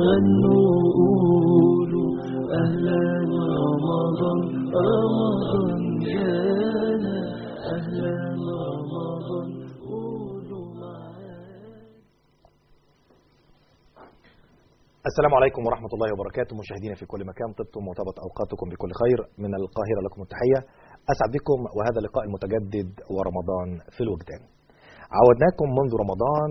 غنوا قولوا أهلا رمضان رمضان جانا أهلا رمضان قولوا معانا السلام عليكم ورحمة الله وبركاته مشاهدينا في كل مكان طبتم وطابت أوقاتكم بكل خير من القاهرة لكم التحية أسعد بكم وهذا اللقاء المتجدد ورمضان في الوجدان عودناكم منذ رمضان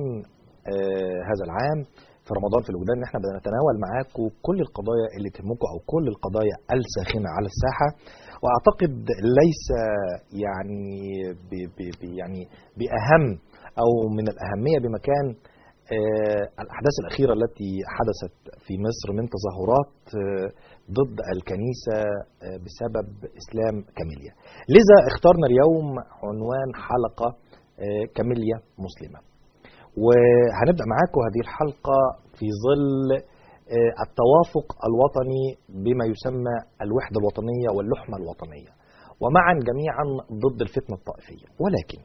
آه هذا العام في رمضان في الوجدان ان احنا بدنا نتناول معاكم كل القضايا اللي تهمكم او كل القضايا الساخنه على الساحه واعتقد ليس يعني ب ب ب يعني باهم او من الاهميه بمكان آه، الأحداث الأخيرة التي حدثت في مصر من تظاهرات آه، ضد الكنيسة آه، بسبب إسلام كاميليا لذا اخترنا اليوم عنوان حلقة آه، كاميليا مسلمة وهنبدأ معاكم هذه الحلقة في ظل آه، التوافق الوطني بما يسمى الوحدة الوطنية واللحمة الوطنية ومعا جميعا ضد الفتنة الطائفية ولكن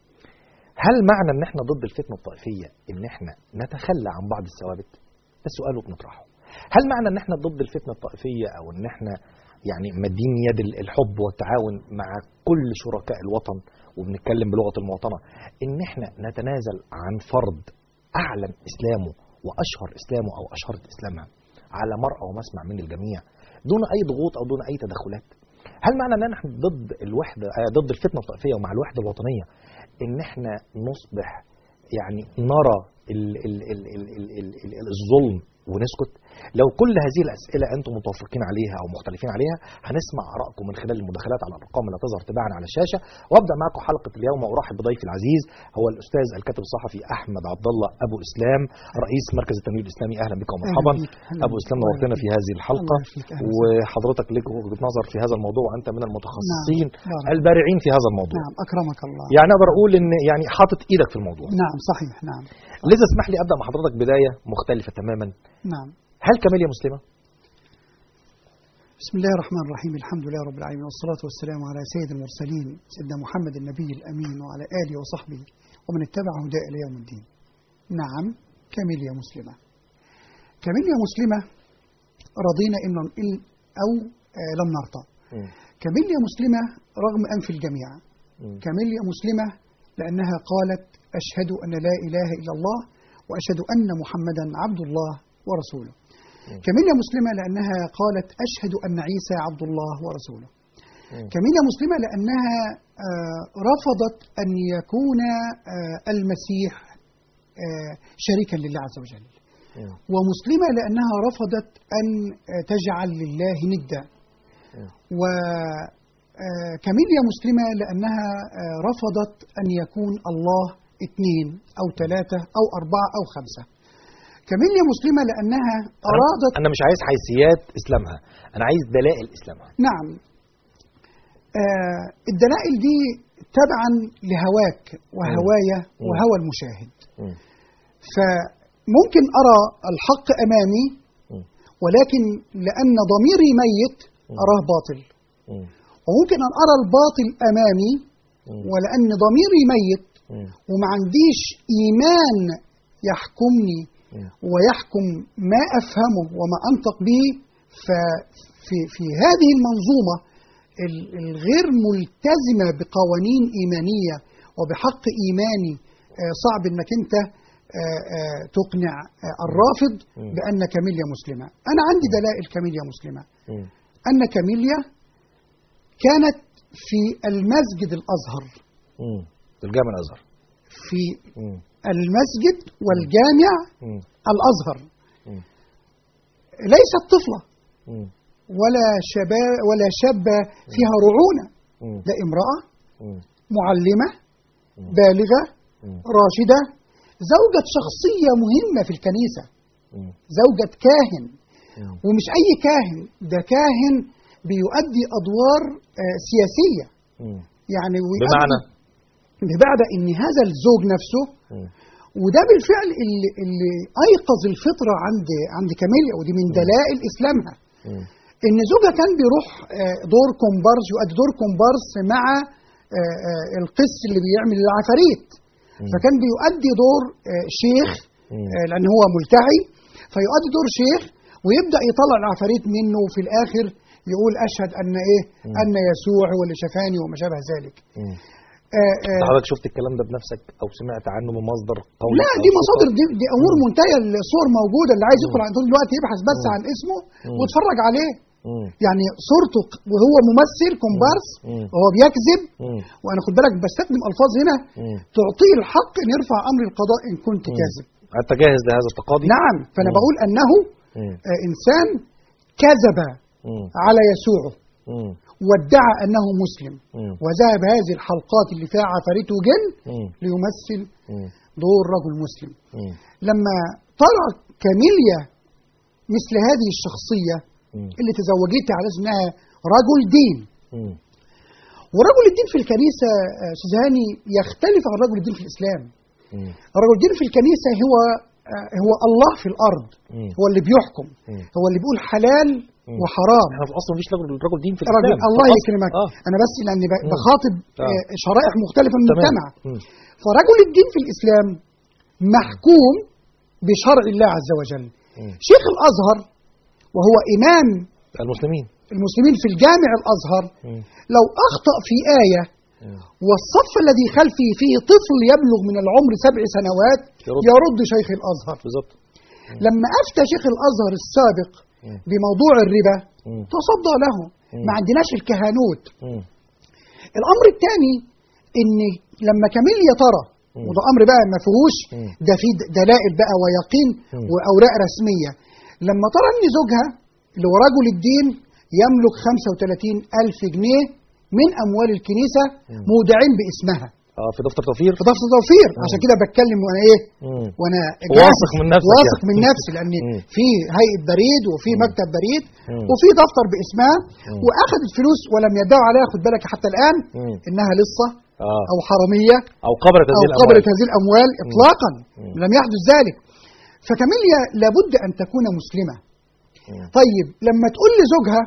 هل معنى ان احنا ضد الفتنه الطائفيه ان احنا نتخلى عن بعض الثوابت؟ ده السؤال وبنطرحه. هل معنى ان احنا ضد الفتنه الطائفيه او ان احنا يعني مادين يد الحب والتعاون مع كل شركاء الوطن وبنتكلم بلغه المواطنه ان احنا نتنازل عن فرض اعلن اسلامه واشهر اسلامه او اشهرت اسلامها على مرأى ومسمع من الجميع دون اي ضغوط او دون اي تدخلات؟ هل معنى ان احنا ضد الوحده آه، ضد الفتنه الطائفيه ومع الوحده الوطنيه ان احنا نصبح يعني نرى ال ال ال ال ال ال ال الظلم ونسكت لو كل هذه الاسئله انتم متوافقين عليها او مختلفين عليها هنسمع ارائكم من خلال المداخلات على الارقام اللي تظهر تباعا على الشاشه وابدا معكم حلقه اليوم وارحب بضيفي العزيز هو الاستاذ الكاتب الصحفي احمد عبد الله ابو اسلام رئيس مركز التمويل الاسلامي اهلا بك ومرحبا أهلا بيك. أهلا ابو بيك. اسلام الله نورتنا يخليك. في هذه الحلقه الله يخليك. أهلا وسهلا. وحضرتك لك وجهه نظر في هذا الموضوع وانت من المتخصصين بارك. البارعين في هذا الموضوع نعم أكرمك الله يعني اقدر اقول ان يعني حاطط ايدك في الموضوع نعم صحيح نعم لذا اسمح لي ابدا مع حضرتك بدايه مختلفه تماما نعم هل كاميليا مسلمه بسم الله الرحمن الرحيم الحمد لله رب العالمين والصلاة والسلام على سيد المرسلين سيدنا محمد النبي الأمين وعلى آله وصحبه ومن اتبع هداه إلى يوم الدين نعم كاميليا مسلمة كاميليا مسلمة رضينا إن إن- أو آه لم نرضى مم. كاميليا مسلمة رغم أنف الجميع مم. كاميليا مسلمة لأنها قالت أشهد أن لا إله إلا الله وأشهد أن محمدا عبد الله ورسوله كاميليا مسلمة لأنها قالت أشهد أن عيسى عبد الله ورسوله مم. كاميليا مسلمة لأنها آه، رفضت أن يكون آه، المسيح آه، شريكا لله عز وجل مم. ومسلمة لأنها رفضت أن آه، تجعل لله ندا مم. وكاميليا مسلمة لأنها آه، رفضت أن يكون الله اثنين أو ثلاثة أو أربعة أو خمسة كاميليا مسلمة لأنها أرادت انا مش عايز حيثيات اسلامها انا عايز دلائل اسلامها نعم آه الدلائل دي تبعا لهواك وهوايا مم. وهوى المشاهد مم. فممكن أرى الحق أمامي مم. ولكن لأن ضميري ميت أراه باطل مم. وممكن أن أرى الباطل أمامي مم. ولأن ضميري ميت مم. وما عنديش إيمان يحكمني مم. ويحكم ما أفهمه وما أنطق به ففي في هذه المنظومة ال- الغير ملتزمة بقوانين إيمانية وبحق إيماني آه، صعب أنك أنت آه، آه، تقنع آه، الرافض مم. بأن كاميليا مسلمة أنا عندي دلائل كاميليا مسلمة مم. أن كاميليا كانت في المسجد الأزهر مم. في الجامع الازهر في مم. المسجد والجامع مم. الأزهر مم. ليست طفلة مم. ولا شباب ولا شابة فيها رعونة مم. ده امرأة مم. معلمة مم. بالغة مم. راشدة زوجة شخصية مهمة في الكنيسة مم. زوجة كاهن مم. ومش أي كاهن ده كاهن بيؤدي أدوار آه، سياسية مم. يعني ويؤدي- بمعنى بمعنى ان هذا الزوج نفسه مم. وده بالفعل اللي, اللي ايقظ الفطره عند عند كاميليا ودي من دلائل اسلامها مم. ان زوجها كان بيروح آه، دور كومبارس يؤدي دور كومبارس مع آه، آه، القس اللي بيعمل العفاريت مم. فكان بيؤدي دور آه، شيخ مم. آه، لان هو ملتحي فيؤدي دور شيخ ويبدا يطلع العفاريت منه وفي الاخر يقول اشهد ان ايه مم. ان يسوع هو اللي شفاني وما شابه ذلك مم. آه أنت آه حضرتك شفت الكلام ده بنفسك او سمعت عنه من مصدر قول لا دي مصادر دي, دي امور منتهيه الصور موجوده اللي عايز مم. يدخل عن طول الوقت يبحث بس مم. عن اسمه مم. ويتفرج عليه مم. يعني صورته ق- وهو ممثل كومبارس مم. وهو بيكذب مم. وانا خد بالك بستخدم الفاظ هنا مم. تعطيه الحق ان يرفع امر القضاء ان كنت مم. كاذب انت جاهز لهذا التقاضي؟ نعم فانا مم. بقول انه مم. آه، انسان كذب مم. على يسوع مم. وادعى انه مسلم مم. وذهب هذه الحلقات اللي فيها عفاريت وجن مم. ليمثل مم. دور رجل مسلم مم. لما ترى كاميليا مثل هذه الشخصية مم. اللي تزوجتها على اساس انها رجل دين مم. ورجل الدين في الكنيسة آه، أستاذ هاني يختلف عن رجل الدين في الإسلام مم. رجل الدين في الكنيسة هو آه، هو الله في الأرض مم. هو اللي بيحكم مم. هو اللي بيقول حلال مم. وحرام احنا في الاصل مفيش رجل رجل دين في رجل الاسلام الله في الأصل. يكرمك اه أنا بس لأني ب- مم. بخاطب آه. آه، شرائح مختلفة من تمام. المجتمع مم. فرجل الدين في الإسلام محكوم بشرع الله عز وجل مم. شيخ الأزهر وهو إمام المسلمين المسلمين في الجامع الأزهر مم. لو أخطأ في آية مم. والصف الذي خلفه فيه طفل يبلغ من العمر سبع سنوات يرد. يرد شيخ الأزهر بالظبط لما أفتى شيخ الأزهر السابق مم. بموضوع الربا مم. تصدى له مم. ما عندناش الكهنوت مم. الأمر الثاني إن لما كاميليا ترى مم. وده أمر بقى ما فيهوش مم. ده في دلائل بقى ويقين مم. وأوراق رسمية لما ترى إن زوجها اللي هو رجل الدين يملك 35 ألف جنيه من أموال الكنيسة مم. مودعين باسمها اه في دفتر توفير في ضفة توفير مم. عشان كده بتكلم وانا ايه مم. وانا واثق من نفسك واثق يعني. من نفسي لان مم. في هيئه بريد وفي مم. مكتب بريد مم. وفي دفتر باسمها مم. واخذت فلوس ولم يدعوا عليها خد بالك حتى الان مم. انها لصه اه او حراميه او قبرت او هذه الاموال قبلت هذه الاموال اطلاقا مم. لم يحدث ذلك فكاميليا لابد ان تكون مسلمه مم. طيب لما تقول لزوجها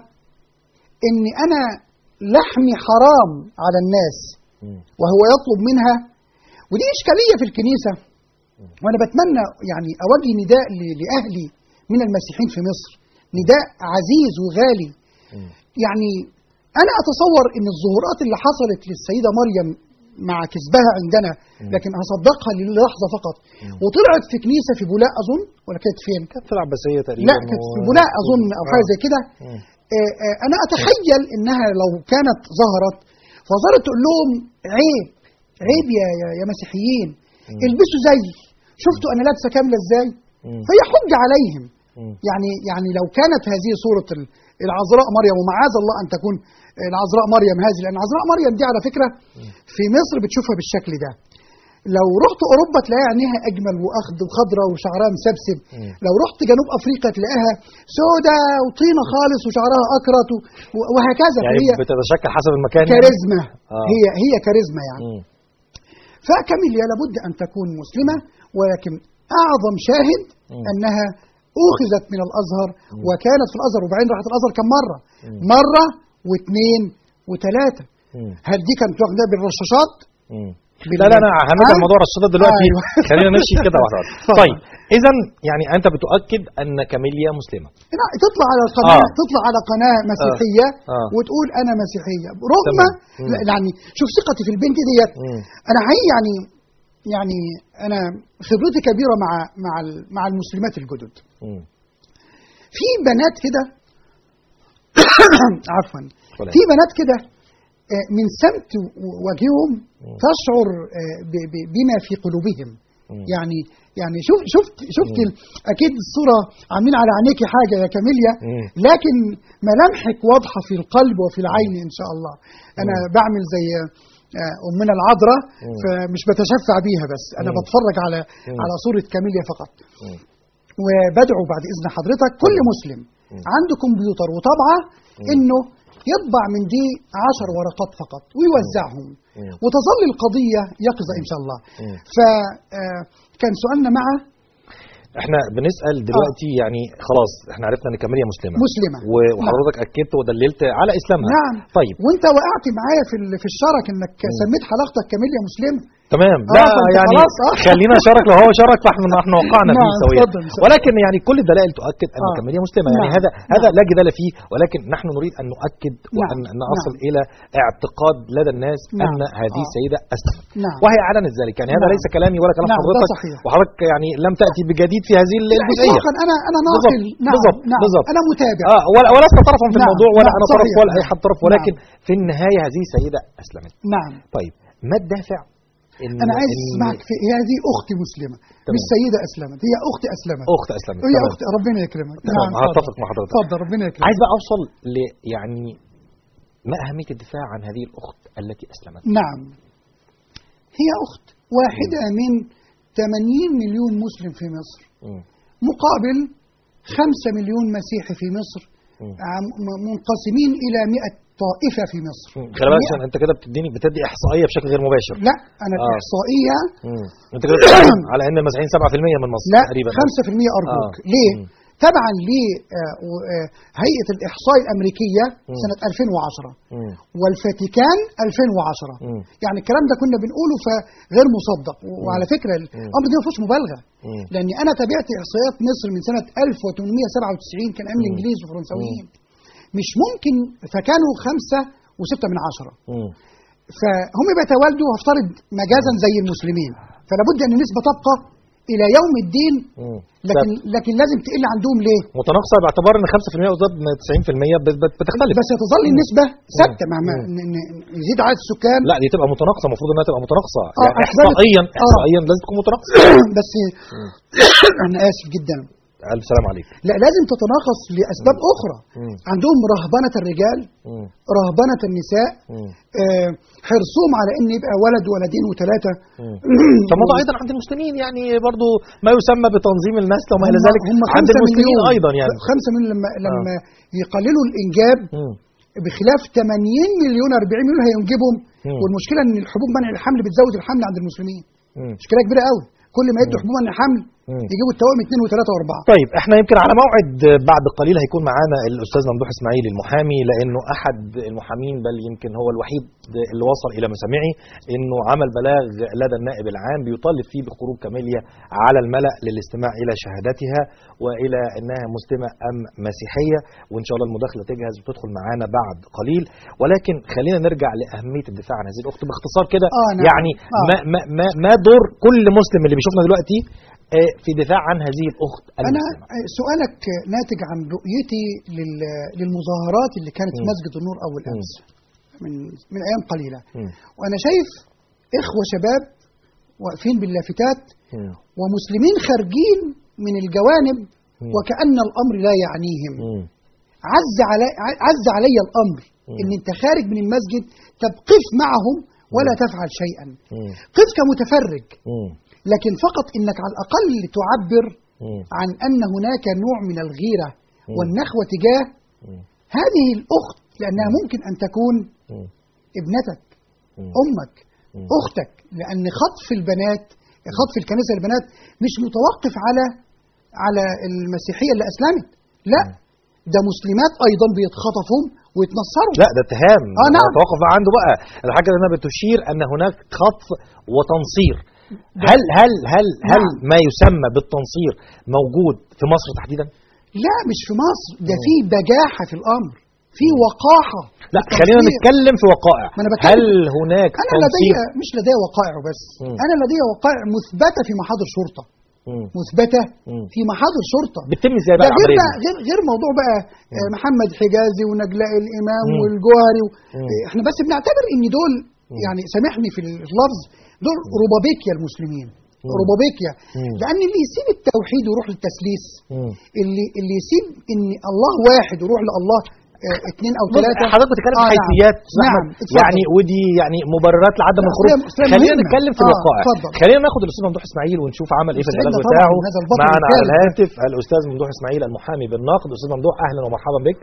ان انا لحمي حرام على الناس مم. وهو يطلب منها ودي إشكالية في الكنيسة وأنا بتمنى يعني أوجه نداء ل- لأهلي من المسيحيين في مصر نداء عزيز وغالي مم. يعني أنا أتصور أن الظهورات اللي حصلت للسيدة مريم مع كذبها عندنا لكن هصدقها للحظة فقط وطلعت في كنيسة في بولاق أظن ولا كانت فين؟ كانت في العباسيه تقريبا لا كانت في بولاق أظن أو حاجة زي كده مم. آه، آه، أنا أتخيل إنها لو كانت ظهرت فظهرت تقول لهم عيب عيب يا يا, يا مسيحيين البسوا زي شفتوا أنا لابسة كاملة إزاي؟ مم. فهي حجة عليهم مم. يعني يعني لو كانت هذه صورة ال- العذراء مريم ومعاذ الله أن تكون العذراء مريم هذه لأن عذراء مريم دي على فكرة في مصر بتشوفها بالشكل ده لو رحت أوروبا تلاقيها عينيها أجمل وأخض وخضرة وشعرها مسبسب مم. لو رحت جنوب أفريقيا تلاقيها سودة وطينة خالص وشعرها أكرت و- و- وهكذا يعني فهي بتتشكل حسب المكان يعني؟ كاريزما آه. هي هي كاريزما يعني مم. فكاميليا لابد أن تكون مسلمة ولكن أعظم شاهد مم. أنها أخذت من الأزهر وكانت في الأزهر وبعدين راحت الأزهر كم مرة مم. مرة واثنين وثلاثة مم. هل دي كانت واخدة بالرشاشات؟ مم. بال- لا لا انا هنرجع آه؟ لموضوع الرشادات دلوقتي أيوة. خلينا نمشي كده واحده واحده اتفضل. طيب اذا يعني انت بتؤكد ان كاميليا مسلمه لا تطلع على القناة آه. تطلع على قناة مسيحية آه. وتقول أنا مسيحية رغم تمام. مم. لا، يعني شوف ثقتي في البنت ديت مم. أنا حقيقي يعني يعني أنا خبرتي كبيرة مع مع ال- مع المسلمات الجدد مم. في بنات كده عفوا ولا في بنات كده آه، من سمت و- وجههم تشعر آه، ب- ب- بما في قلوبهم مم. يعني يعني شوف شفت شفت ال- اكيد الصوره عاملين على عينيكي حاجه يا كاميليا مم. لكن ملامحك واضحه في القلب وفي العين ان شاء الله انا بعمل زي آه، امنا العذراء مم. فمش بتشفع بيها بس انا مم. بتفرج على مم. على صوره كاميليا فقط مم. وبدعو بعد اذن حضرتك كل مسلم عنده كمبيوتر وطبعه انه يطبع من دي عشر ورقات فقط ويوزعهم مم. وتظل القضيه يقظه ان شاء الله مم. فكان سؤالنا مع احنا بنسال دلوقتي يعني خلاص احنا عرفنا ان كاميليا مسلمه مسلمه و- وحضرتك اكدت ودللت على اسلامها نعم طيب وانت وقعت معايا في ال- في الشرك انك سميت حلقتك كاميليا مسلمه تمام آه، لا فأنت يعني خلاص، آه. خلينا شارك لو هو شارك فاحنا نحن وقعنا فيه نعم، سويا اتفضل، اتفضل. ولكن يعني كل الدلائل تؤكد ان آه. كماليه مسلمه يعني نعم، هذا هذا لا جدال فيه ولكن نحن نريد ان نؤكد وان نعم، نصل نعم. الى اعتقاد لدى الناس نعم، ان هذه آه. سيده اسلمت نعم وهي اعلنت ذلك يعني هذا نعم. ليس كلامي ولا كلام نعم، ده حضرتك صحيح. وحضرتك يعني لم تاتي بجديد في هذه لا، الجزئيه إطلاقاً انا انا بالضبط، ناقل نعم بالضبط، نعم بالضبط. انا متابع اه ولا ولست طرفا في نعم، الموضوع ولا نعم، انا طرف صحيح، ولا اي نعم. حد طرف ولكن في النهايه هذه سيده اسلمت نعم طيب ما الدافع إن انا عايز إن اسمعك في هذه اختي مسلمه تمام. مش سيده اسلمت هي اختي اسلمت اخت اسلمت هي تمام. اختي ربنا يكرمك تمام اتفضل. هتفق مع حضرتك اتفضل ربنا يكرمك عايز بقى اوصل ل يعني ما اهميه الدفاع عن هذه الاخت التي اسلمت نعم هي أخت واحدة من 80 مليون مسلم في مصر مم. مقابل 5 مليون مسيحي في مصر مم. عم- م- منقسمين إلى 100 طائفة في مصر مم. خلي بالك مئة. عشان انت كده بتديني بتدي احصائيه بشكل غير مباشر لا أنا آه. الإحصائية مم. انت كده بتتكلم على ان المسيحيين 7% من مصر لا تقريبا 5% أرجوك آه. ليه؟ مم. تبعا لهيئة الإحصاء الأمريكية مم. سنة 2010 مم. والفاتيكان 2010 مم. يعني الكلام ده كنا بنقوله فغير مصدق وعلى فكرة الأمر ده ما فيهوش مبالغة مم. لأن أنا تابعت إحصائيات مصر من سنة 1897 كان أيام مم. الإنجليز والفرنساويين مش ممكن فكانوا خمسة وستة من عشرة مم. فهم بيتوالدوا هفترض مجازا زي المسلمين فلا بد أن النسبة تبقى إلى يوم الدين مم. لكن لكن لازم تقل عندهم ليه؟ متناقصه باعتبار ان 5% قصاد 90% بت- بت- بتختلف بس تظل النسبة ثابتة مهما مم. ن- ن- يزيد عدد السكان لا دي تبقى متناقصه المفروض انها تبقى متناقصه آه، يعني أسباب- احصائيا آه. احصائيا لازم تكون متناقصه بس أنا آسف جدا الف سلام عليك لا لازم تتناقص لأسباب أخرى مم. عندهم رهبنة الرجال مم. رهبنة النساء مم. آه، حرصهم على ان يبقى ولد ولدين وثلاثه مم. فالموضوع ايضا عند المسلمين يعني برضو ما يسمى بتنظيم النسل وما الى هم- ذلك هم عند خمسة المسلمين مليون ايضا يعني خمسة مليون لما لما يقللوا الانجاب مم. بخلاف 80 مليون 40 مليون هينجبهم مم. والمشكله ان الحبوب منع الحمل بتزود الحمل عند المسلمين مم. مشكله كبيره قوي كل ما يدوا حبوب منع الحمل مم. يجيبوا التوائم اثنين وثلاثه واربعه طيب احنا يمكن على موعد بعد قليل هيكون معانا الاستاذ ممدوح اسماعيل المحامي لانه احد المحامين بل يمكن هو الوحيد اللي وصل الى مسامعي انه عمل بلاغ لدى النائب العام بيطالب فيه بخروج كاميليا على الملا للاستماع الى شهادتها والى انها مسلمه ام مسيحيه وان شاء الله المداخله تجهز وتدخل معانا بعد قليل ولكن خلينا نرجع لاهميه الدفاع عن هذه الاخت باختصار كده آه نعم. يعني آه. ما ما ما, ما دور كل مسلم اللي بيشوفنا دلوقتي آه، في دفاع عن هذه الاخت انا المسلمه آه، سؤالك ناتج عن رؤيتي لل- للمظاهرات اللي كانت في مم. مسجد النور اول امس من من ايام قليله مم. وانا شايف اخوه شباب واقفين باللافتات مم. ومسلمين خارجين من الجوانب مم. وكأن الأمر لا يعنيهم مم. عز علي, عز علي الأمر مم. إن أنت خارج من المسجد طب قف معهم ولا تفعل شيئا مم. قف كمتفرج مم. لكن فقط إنك على الأقل تعبر مم. عن أن هناك نوع من الغيرة مم. والنخوة تجاه مم. هذه الأخت لأنها ممكن أن تكون مم. ابنتك مم. أمك مم. أختك لأن خطف البنات خطف الكنيسة البنات مش متوقف على على المسيحية اللي أسلمت لا ده مسلمات أيضا بيتخطفهم ويتنصروا لا ده اتهام آه، نعم. توقف عنده بقى الحاجه اللي انا بتشير ان هناك خطف وتنصير هل هل هل هل نعم. ما يسمى بالتنصير موجود في مصر تحديدا؟ لا مش في مصر ده في بجاحة في الأمر في وقاحة لا في خلينا التنصير. نتكلم في وقائع ما أنا بتكلم. هل هناك أنا لدي تنصير مش لدي وقائع وبس مم. أنا لدي وقائع مثبتة في محاضر شرطة مم. مثبتة مم. في محاضر شرطة بتتم ازاي ده بقى غير العمليه بقى دي؟ غير غير موضوع بقى آه، محمد حجازي ونجلاء الامام مم. والجوهري و... مم. آه، احنا بس بنعتبر ان دول يعني سامحني في اللفظ دول ربابيكيا المسلمين ربابيكيا مم. لان اللي يسيب التوحيد ويروح للتسليس مم. اللي اللي يسيب ان الله واحد ويروح لله آه، اثنين او ثلاثه حضرتك بتتكلم في آه، نعم. حيثيات أستاذ نعم أحمد. اتفضل. يعني ودي يعني مبررات لعدم لا، الخروج أصل هي- أصل هي خلينا مهمة. نتكلم في آه، الوقائع اتفضل. خلينا ناخد الاستاذ ممدوح اسماعيل ونشوف عمل ايه في يسعدنا البلاغ طبعاً بتاعه هذا البطل معنا على الكامل. الهاتف الاستاذ ممدوح اسماعيل المحامي بالنقد استاذ ممدوح اهلا ومرحبا بك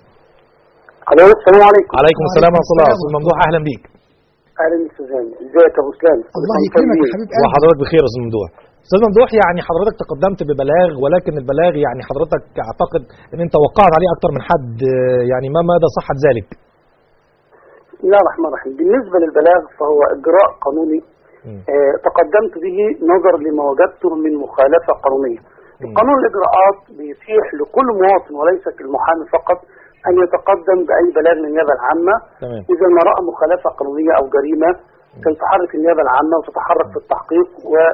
الو السلام عليكم عليكم السلام ورحمه الله السلام استاذ ورحمة ممدوح اهلا بيك اهلا استاذ هاني ازيك يا ابو اسلام الله يكرمك يا حبيب قلبي وحضرتك بخير يا استاذ ممدوح استاذ ممدوح يعني حضرتك تقدمت ببلاغ ولكن البلاغ يعني حضرتك اعتقد ان انت وقعت عليه اكتر من حد آه، يعني ما مدى صحه ذلك بسم الله الرحمن الرحيم بالنسبه للبلاغ فهو اجراء قانوني مم. آه، تقدمت به نظرا لما وجدته من مخالفة قانونية مم. قانون الإجراءات بيتيح لكل مواطن وليس المحامي فقط أن يتقدم بأي بلاغ للنيابة العامة تمام إذا ما رأى مخالفة قانونية أو جريمة فلتحرك النيابة العامة وتتحرك في التحقيق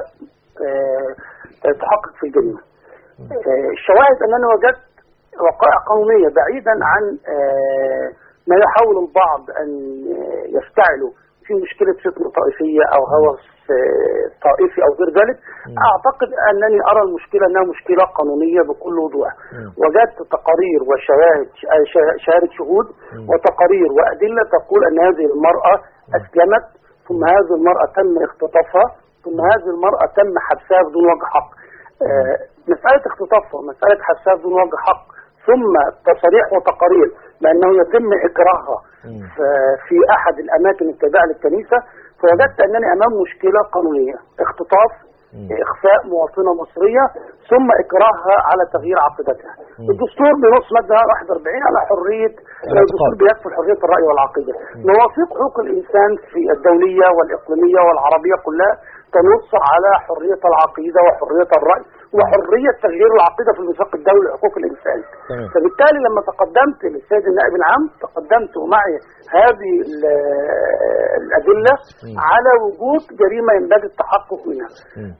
وتحقق في الجريمة آه، الشواهد أنني وجدت وقائع قانونية بعيدا عن آه، ما يحاول البعض أن آه، يفتعلوا في مشكلة فتنة طائفية أو هوس آه، طائفي أو غير ذلك أعتقد أنني أرى المشكلة أنها مشكلة قانونية بكل وضوح مم. وجدت تقارير وشواهد آه، شه- شهادة شهود وتقارير وأدلة تقول أن هذه المرأة أسلمت ثم هذه المرأة تم اختطافها ثم هذه المرأة تم حبسها بدون وجه حق آه، مسألة اختطافها مسألة حبسها بدون وجه حق ثم تصاريح وتقارير بأنه يتم إكراهها مم. ف- في أحد الأماكن التابعة للكنيسة فوجدت أنني أمام مشكلة قانونية اختطاف مم. إخفاء مواطنة مصرية ثم إكراهها على تغيير عقيدتها مم. الدستور بنص مادة 41 على حرية الاعتقاد. الدستور بيكفل حرية الرأي والعقيدة مواثيق حقوق الإنسان في الدولية والإقليمية والعربية كلها تنص على حرية العقيدة وحرية الرأي وحرية تغيير العقيدة في الميثاق الدولي لحقوق الإنسان تمام. فبالتالي لما تقدمت للسيد النائب العام تقدمت معي هذه ال- الأدلة مم. على وجود جريمة ينبغي التحقق منها مم.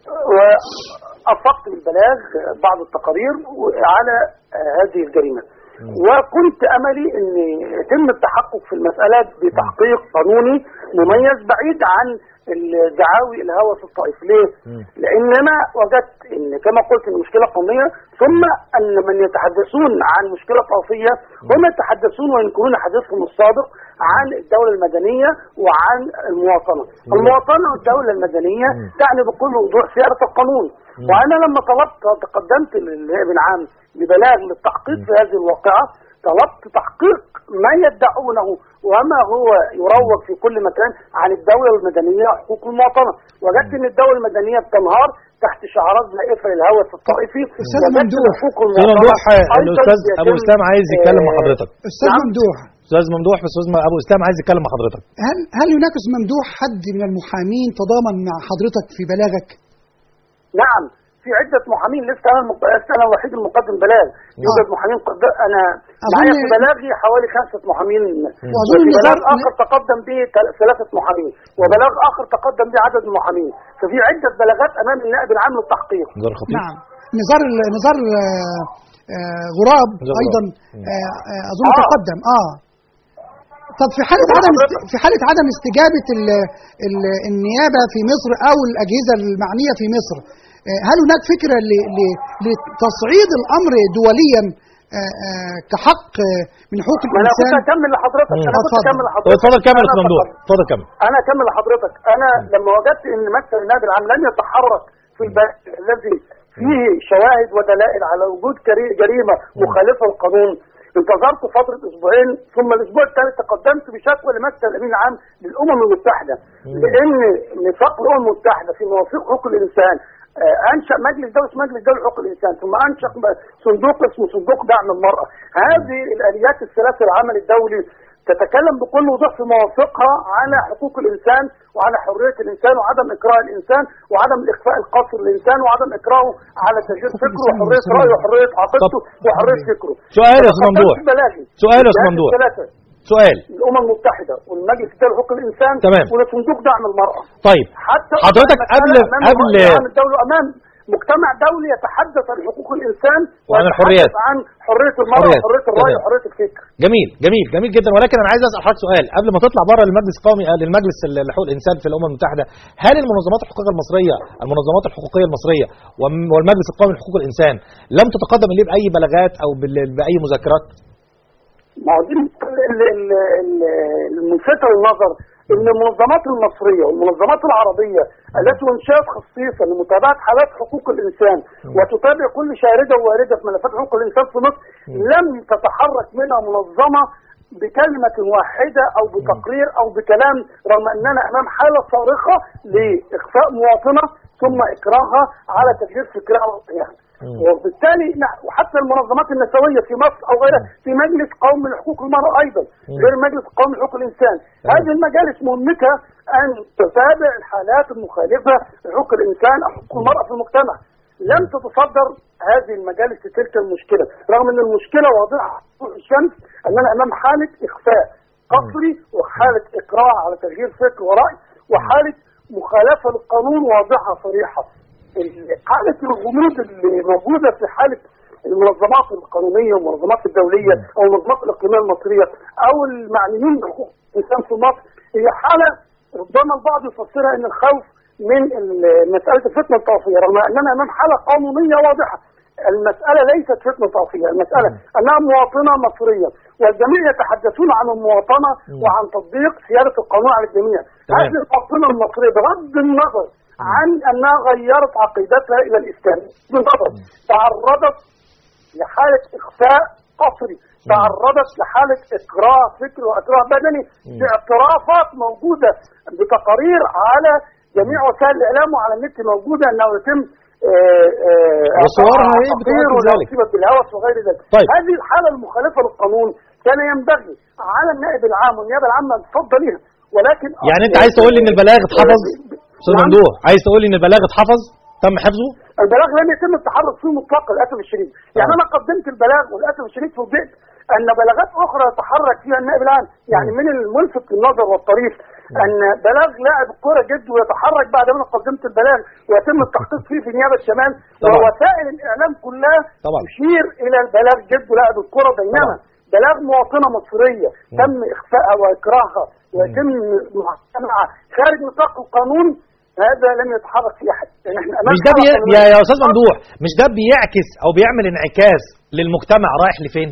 وأفقت بالبلاغ بعض التقارير على هذه الجريمة وكنت أملي أن يتم التحقق في المسألة بتحقيق قانوني مميز بعيد عن الدعاوي الهوس الطائف ليه؟ مم. لأن أنا وجدت أن كما قلت أن المشكلة قومية ثم أن من يتحدثون عن مشكلة طائفية هم يتحدثون وينكرون حديثهم السابق عن الدولة المدنية وعن المواطنة المواطنة والدولة المدنية مم. تعني بكل وضوح سيادة القانون وأنا لما طلبت تقدمت للابن عام ببلاغ للتحقيق في هذه الواقعة طلبت تحقيق ما يدعونه وما هو يروج في كل مكان عن الدولة المدنية وحقوق المواطنة وجدت ان الدولة المدنية بتنهار تحت شعارات زائفة للهوس الطائفي أستاذ وجدت ممدوح. حقوق في المواطنة ممدوح أيضاً الاستاذ ابو يتم- اسلام عايز يتكلم مع آه، حضرتك استاذ نعم. ممدوح استاذ ممدوح بس استاذ ابو اسلام عايز يتكلم مع حضرتك هل هل يناقش ممدوح حد من المحامين تضامن مع حضرتك في بلاغك؟ نعم في عدة محامين لسه أنا المق... لسه أنا الوحيد المقدم بلاغ يوجد محامين قد أنا أظن- معايا في بلاغي حوالي خمسة محامين وأظن وفي بلاغ نزار- آخر تقدم به تل- ثلاثة محامين وبلاغ آخر تقدم به عدد من المحامين ففي عدة بلاغات أمام النائب العام للتحقيق نزار خطيب نعم نزار ال- نزار آه، آه، غراب نزار ايضا غراب. آه، آه، اظن آه. تقدم اه طب في حاله طب عدم است... حضرتك- في حاله عدم استجابه ال... ال... النيابه في مصر او الاجهزه المعنيه في مصر آه، هل هناك فكره ل... ل... لتصعيد الامر دوليا آه، آه، كحق آه، من حقوق ما أنا كنت الانسان أكمل لحضرتك مم. أنا كنت اتفضل. أكمل طب لحضرتك اتفضل كمل يا أنا استاذ ممدوح فقط- اتفضل كمل انا اكمل لحضرتك انا لما وجدت ان مكتب النائب العام لم يتحرك في البلد الذي فيه شواهد ودلائل على وجود كري- جريمه مخالفه للقانون انتظرت فتره اسبوعين ثم الاسبوع الثالث تقدمت بشكوى لمكتب الامين العام للامم المتحده لان نفاق الامم المتحده في مواثيق حقوق الانسان آه، انشا مجلس دولي اسمه مجلس دولي لحقوق الانسان ثم انشا صندوق اسمه صندوق دعم المراه هذه الاليات الثلاث العمل الدولي تتكلم بكل وضوح في مواثيقها على حقوق الانسان وعلى حريه الانسان وعدم اكراه الانسان وعدم الاخفاء القاصر للانسان وعدم اكراهه على تغيير فكره الإنسان وحريه والمسلمين. رايه وحريه عقيدته طب- وحريه فكره سؤال يا أستاذ تقدمت ممدوح. بلاغي سؤال يا أستاذ الجهات ممدوح. الثلاثه سؤال الامم المتحده والمجلس الدولي لحقوق الانسان تمام. ولصندوق دعم المراه طيب حتى حضرتك المسألة قبل أمام قبل الرأي العام الدولي امام مجتمع دولي يتحدث عن حقوق الانسان وعن ويتحدث الحريات. عن حريه المراه حريات. وحريه الراي تمام. وحريه الفكر جميل جميل جميل جدا ولكن انا عايز اسال حضرتك سؤال قبل ما تطلع بره المجلس القومي آه، للمجلس ال- لحقوق الانسان في الامم المتحده هل المنظمات الحقوقيه المصريه المنظمات الحقوقيه المصريه وم- والمجلس القومي لحقوق الانسان لم تتقدم اليه باي بلاغات او بال- باي مذكرات ما هو دي ال- ال- ال- ال- الملفتة للنظر ان المنظمات المصرية والمنظمات العربية التي انشأت خصيصا لمتابعة حالات حقوق الانسان وتتابع كل شاردة وواردة في ملفات حقوق الانسان في مصر لم تتحرك منها منظمة بكلمة واحدة أو بتقرير أو بكلام رغم أننا أمام حالة صارخة لإخفاء مواطنة ثم إكراهها على تغيير فكرها ووضعها. وبالتالي نع- وحتى المنظمات النسوية في مصر أو غيرها في مجلس قومي لحقوق المرأة أيضا غير مجلس قومي لحقوق الإنسان هذه المجالس مهمتها أن تتابع الحالات المخالفة لحقوق الإنسان أو حقوق المرأة في المجتمع لم تتصدر هذه المجالس لتلك المشكلة رغم أن المشكلة واضحة في الشمس أننا أمام حالة إخفاء قصري وحالة إكراه على تغيير فكر ورأي وحالة مخالفة للقانون واضحة صريحة حالة الغموض اللي موجودة في حالة المنظمات القانونية والمنظمات الدولية أو المنظمات الإقليمية المصرية أو المعنيين بحقوق الإنسان في مصر هي حالة ربما البعض يفسرها أن الخوف من ال- مسألة الفتنة الطائفية رغم أننا أمام حالة قانونية واضحة المسألة ليست فتنة طائفية المسألة أنها مواطنة مصرية والجميع يتحدثون عن المواطنة وعن تطبيق سيادة القانون على الجميع تمام. هذه المواطنة المصرية بغض النظر عن أنها غيرت عقيدتها إلى الإسلام بغض النظر تعرضت لحالة إخفاء قصري تعرضت لحالة إكراه فكري وإكراه بدني باعترافات موجودة بتقارير على جميع وسائل الإعلام وعلى النت موجودة أنه يتم آه، آه، وصورها هي تقرير بتؤكد ولو ذلك. أصيبت بالهوس وغير ذلك طيب. هذه الحالة المخالفة للقانون كان ينبغي على النائب العام والنيابة العامة أن تصد ليها ولكن يعني انت عايز تقول لي ان البلاغ اتحفظ استاذ نعم. ممدوح عايز تقول لي ان البلاغ اتحفظ تم حفظه البلاغ لم يتم التحرك فيه مطلقا للاسف الشديد، يعني آه. انا قدمت البلاغ وللاسف الشديد فوجئت ان بلاغات اخرى يتحرك فيها النائب العام، يعني من الملفت للنظر والطريف ان بلاغ لاعب الكره جد ويتحرك بعد ما انا قدمت البلاغ ويتم التحقيق فيه في نيابه الشمال طبعا. ووسائل الاعلام كلها طبعا. تشير الى البلاغ جد لاعب الكره بينما طبعا. بلاغ مواطنه مصريه تم اخفائها واكراهها ويتم محاكمتها خارج نطاق القانون هذا لم يتحرك فيه احد يعني احنا امام مش ده بي... حالة يا قانونية. يا استاذ ممدوح مش ده بيعكس او بيعمل انعكاس للمجتمع رايح لفين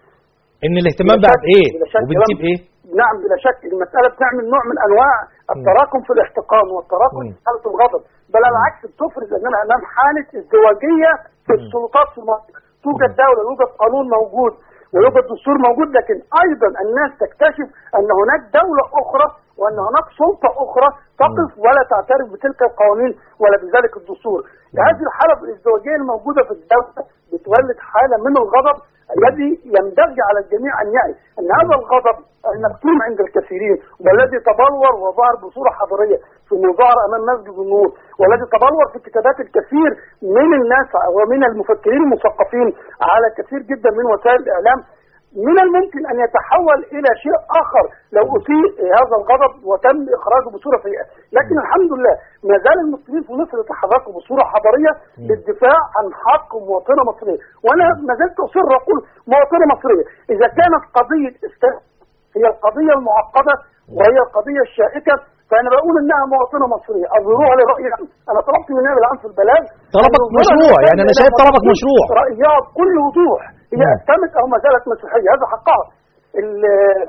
ان الاهتمام بلا بقى شك- بايه بلا شك وبنسيب كلام- ايه نعم بلا شك المسألة بتعمل نوع من أنواع التراكم في الاحتقان والتراكم مم. في حالة الغضب بل على العكس بتفرز أننا أمام حالة ازدواجية في السلطات في مصر توجد دولة يوجد قانون موجود ويوجد دستور موجود لكن أيضا الناس تكتشف أن هناك دولة أخرى وأن هناك سلطة أخرى تقف ولا تعترف بتلك القوانين ولا بذلك الدستور هذه الحالة الازدواجية الموجودة في الدولة بتولد حالة من الغضب الذي ينبغي على الجميع ان يعي ان هذا الغضب المكتوم عند الكثيرين والذي تبلور وظهر بصوره حضاريه في مظاهره امام مسجد النور والذي تبلور في كتابات الكثير من الناس ومن المفكرين المثقفين على كثير جدا من وسائل الاعلام من الممكن ان يتحول الى شيء اخر لو اسيء هذا الغضب وتم اخراجه بصوره سيئه، لكن الحمد لله ما زال المسلمين في مصر يتحركوا بصوره حضاريه للدفاع عن حق مواطنه مصريه، وانا ما زلت اصر اقول مواطنه مصريه، اذا كانت قضيه استاذ هي القضيه المعقده وهي القضيه الشائكه فانا بقول انها مواطنه مصريه اظهروها للراي العام انا طلبت من النائب العام في البلاغ طلبك أن يظهرها مشروع، للناس يعني أنا إلى شايف طلبك مصر مشروع. رايها بكل وضوح هي نعم. اسلمت او ما زالت مسيحيه هذا حقها ال-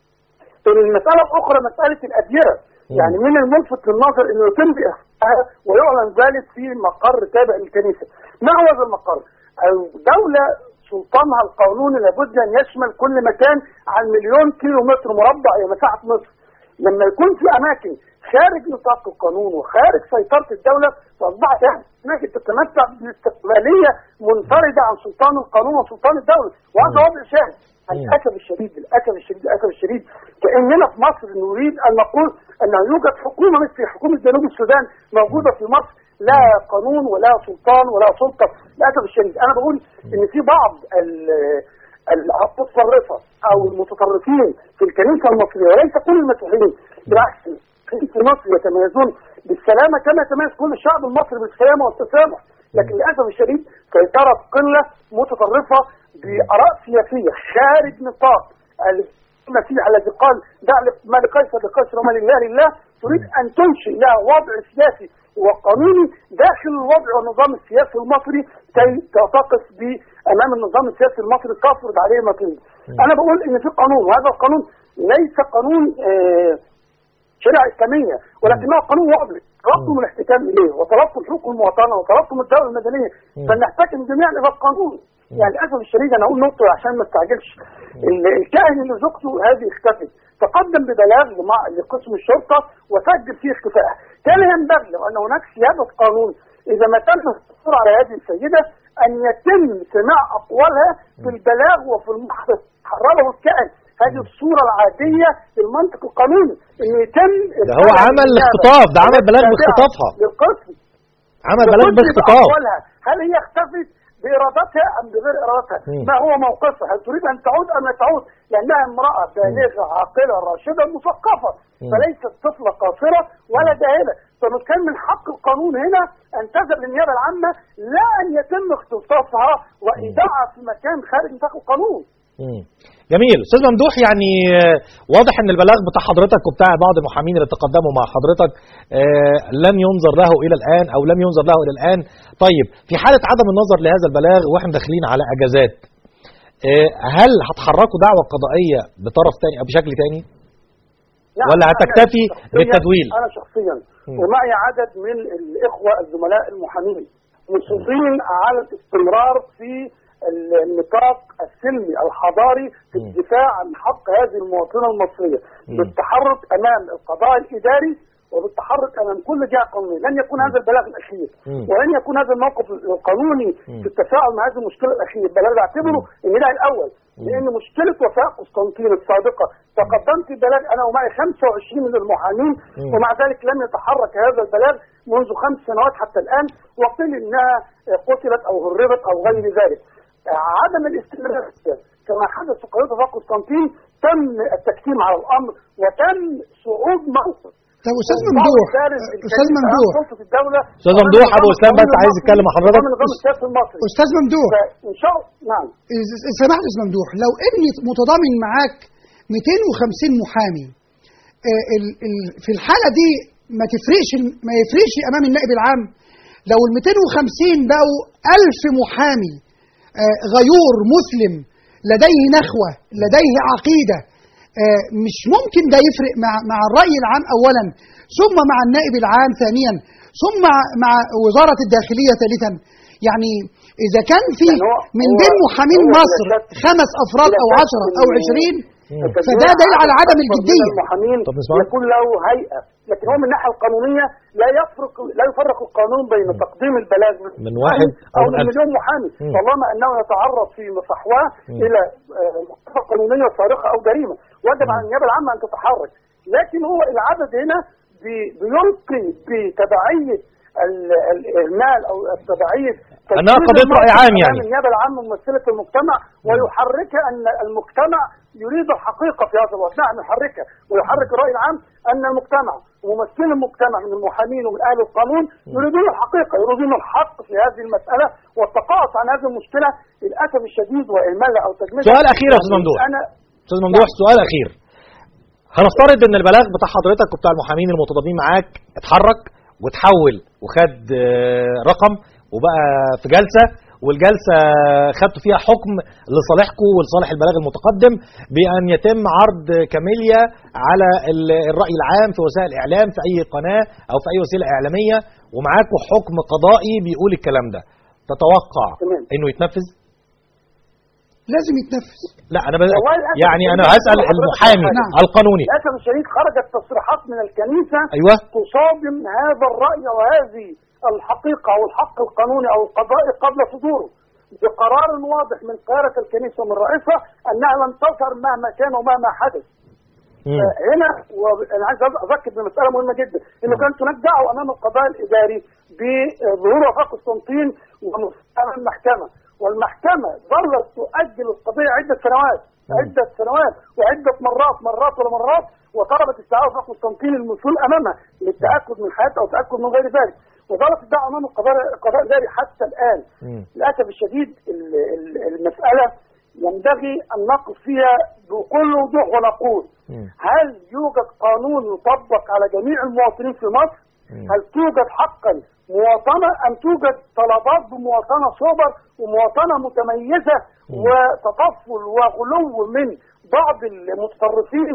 المساله الاخرى مساله الاديره يعني من الملفت للنظر انه يتم اخفائها ويعلن ذلك في مقر تابع للكنيسه ما هو هذا المقر؟ الدوله سلطانها القانوني لابد ان يشمل كل مكان عن مليون كيلو متر مربع هي مساحه مصر لما يكون في اماكن خارج نطاق القانون وخارج سيطره الدوله فاصبحت يعني اماكن تتمتع باستقلاليه منفرده عن سلطان القانون وسلطان الدوله وهذا وضع شاهد للاسف الشديد للاسف الشديد للاسف الشديد كاننا في مصر نريد ان نقول انه يوجد حكومه مثل حكومه جنوب السودان موجوده في مصر لا قانون ولا سلطان ولا سلطه للاسف الشديد انا بقول ان في بعض ال- المتطرفه او المتطرفين في الكنيسه المصريه وليس كل المسيحيين بالعكس في مصر يتميزون بالسلامه كما يتميز كل الشعب المصري بالسلامه والتسامح لكن للاسف الشديد سيطره قله متطرفه باراء سياسيه خارج نطاق المسيح الذي قال دع ما لقيصر لقيصر وما لله لله تريد ان تنشئ لها وضع سياسي وقانوني داخل الوضع والنظام السياسي المصري كي تقف امام النظام السياسي المصري تفرض عليه ما تريد. انا بقول ان في قانون وهذا القانون ليس قانون آه شريعه اسلاميه ولكنه قانون واضح طلبتم الاحتكام اليه وطلبتم حقوق المواطنه وطلبتم الدوله المدنيه فلنحتكم جميعا الى القانون يعني للاسف الشديد انا اقول نقطه عشان ما استعجلش ال- الكاهن اللي زوجته هذه اختفت تقدم ببلاغ لمع- لقسم الشرطه وسجل فيه اختفائها كان ينبغي لو ان هناك سياده قانون اذا ما تم الحصول على هذه السيده ان يتم سماع اقوالها في البلاغ وفي المحضر حرره الكائن هذه الصوره العاديه للمنطق القانوني ان يتم ده هو عمل اختطاف، ده عمل بلاغ باختطافها. للقسم عمل بلاغ بكل باختطاف بأقوالها. هل هي اختفت بإرادتها أم بغير إرادتها مم. ما هو موقفها هل تريد أن تعود أم لا تعود لأنها امرأة بالغة عاقلة راشدة مثقفة فليست طفلة قاصرة ولا جاهلة فمن كان من حق القانون هنا أن تذهب للنيابة العامة لا أن يتم اختطافها وإيداعها في مكان خارج نطاق القانون مم. جميل استاذ ممدوح يعني آه، واضح ان البلاغ بتاع حضرتك وبتاع بعض المحامين اللي تقدموا مع حضرتك آه، لم ينظر له الى الان او لم ينظر له الى الان طيب في حاله عدم النظر لهذا البلاغ واحنا داخلين على اجازات آه، هل هتحركوا دعوه قضائيه بطرف تاني او بشكل تاني نعم، ولا أنا هتكتفي شخصياً- بالتدويل؟ أنا شخصيا مم. ومعي عدد من الإخوة الزملاء المحامين مصرين على الاستمرار في النطاق السلمي الحضاري في مم. الدفاع عن حق هذه المواطنة المصرية مم. بالتحرك أمام القضاء الإداري وبالتحرك أمام كل جهة قانونية لن يكون هذا البلاغ الأخير مم. ولن يكون هذا الموقف القانوني مم. في التفاعل مع هذه المشكلة الأخيرة بل أنا بعتبره إن ده الأول لأن مشكلة وفاء قسطنطين السابقة تقدمت ببلاغ أنا ومعي 25 من المحامين مم. ومع ذلك لم يتحرك هذا البلاغ منذ خمس سنوات حتى الآن وقيل إنها قتلت أو هربت أو غير ذلك عدم الاستمرار كما حدث في قضية وفاء قسطنطين تم التكتيم على الأمر وتم صعود موقف طب استاذ ممدوح استاذ ممدوح استاذ ممدوح ابو اسلام بس عايز يتكلم مع حضرتك من نظام السياسي المصري استاذ ممدوح فان شاء الله نعم إذا سمحت استاذ ممدوح لو اني متضامن معاك 250 محامي آه، ال- ال- في الحاله دي ما تفرقش ما يفرقش امام النائب العام لو ال 250 بقوا 1000 محامي آه، غيور مسلم لديه نخوه لديه عقيده آه، مش ممكن ده يفرق مع مع الراي العام اولا ثم مع النائب العام ثانيا ثم مع مع وزاره الداخليه ثالثا يعني اذا كان في يعني هو- من هو- بين محامين هو مصر بلا شك- خمس افراد بلا او شك عشرة او إن- عشرين مم. فده دليل على عدم أكبر من الجديه المحامين طب نسمع. يكون له هيئه لكن هو من الناحيه القانونيه لا يفرق لا يفرق القانون بين تقديم البلاغ من واحد أو او من من ألف. مليون محامي مم. طالما انه يتعرض في صحواه مم. الى آه، مخالفه قانونيه صارخه او جريمه وجب على النيابه العامه ان تتحرك لكن هو العدد هنا بي- بيلقي بتبعيه ال- الاهمال او التبعيه أنها تجديد قضية رأي الموقف عام أمام يعني. النيابه العامه ممثله المجتمع ويحركها ان المجتمع يريد الحقيقه في هذا الوقت نعم يحركها ويحرك الراي العام ان المجتمع وممثلي المجتمع من المحامين ومن اهل القانون يريدون الحقيقه يريدون الحق في هذه المساله والتقاعس عن هذه المشكله للاسف الشديد واهمالها او تجميدها سؤال أخير يا أستاذ ممدوح. انا استاذ ممدوح سؤال اخير هنفترض ان البلاغ بتاع حضرتك وبتاع المحامين المتضامنين معاك اتحرك وتحول وخد آه، رقم وبقى في جلسه والجلسه خدتوا فيها حكم لصالحكم ولصالح البلاغ المتقدم بان يتم عرض كاميليا على ال- الراي العام في وسائل الاعلام في اي قناه او في اي وسيله اعلاميه ومعاكم حكم قضائي بيقول الكلام ده تتوقع تمام. انه يتنفذ؟ لازم يتنفذ لا انا ب... والله للأسف يعني انا الشديد هسال حضرتك المحامي نعم. القانوني للاسف الشديد خرجت تصريحات من الكنيسه ايوه تصادم هذا الرأي وهذه الحقيقة أو الحق القانوني أو القضائي قبل صدوره بقرار واضح من قيادة الكنيسة ومن رئيسها أنها لن تظهر مهما كان ومهما حدث مم. آه، هنا وانا عايز اذكر بمساله مهمه جدا انه كانت هناك دعوه امام القضاء الاداري بظهور وفاء قسطنطين وامام المحكمه والمحكمه ظلت تؤجل القضيه عده سنوات عده سنوات وعده مرات مرات ولا مرات وطلبت استدعاء وفاء قسطنطين المسؤول امامها للتاكد من حياتها او التاكد من غير ذلك وظلت الدعوه امام القضاء القضاء الاداري حتى الان مم. للاسف الشديد ال- ال- المساله ينبغي ان نقف فيها بكل وضوح ونقول مم. هل يوجد قانون يطبق على جميع المواطنين في مصر؟ مم. هل توجد حقا مواطنه ام توجد طلبات بمواطنه سوبر ومواطنه متميزه وتطفل وغلو من بعض المتطرفين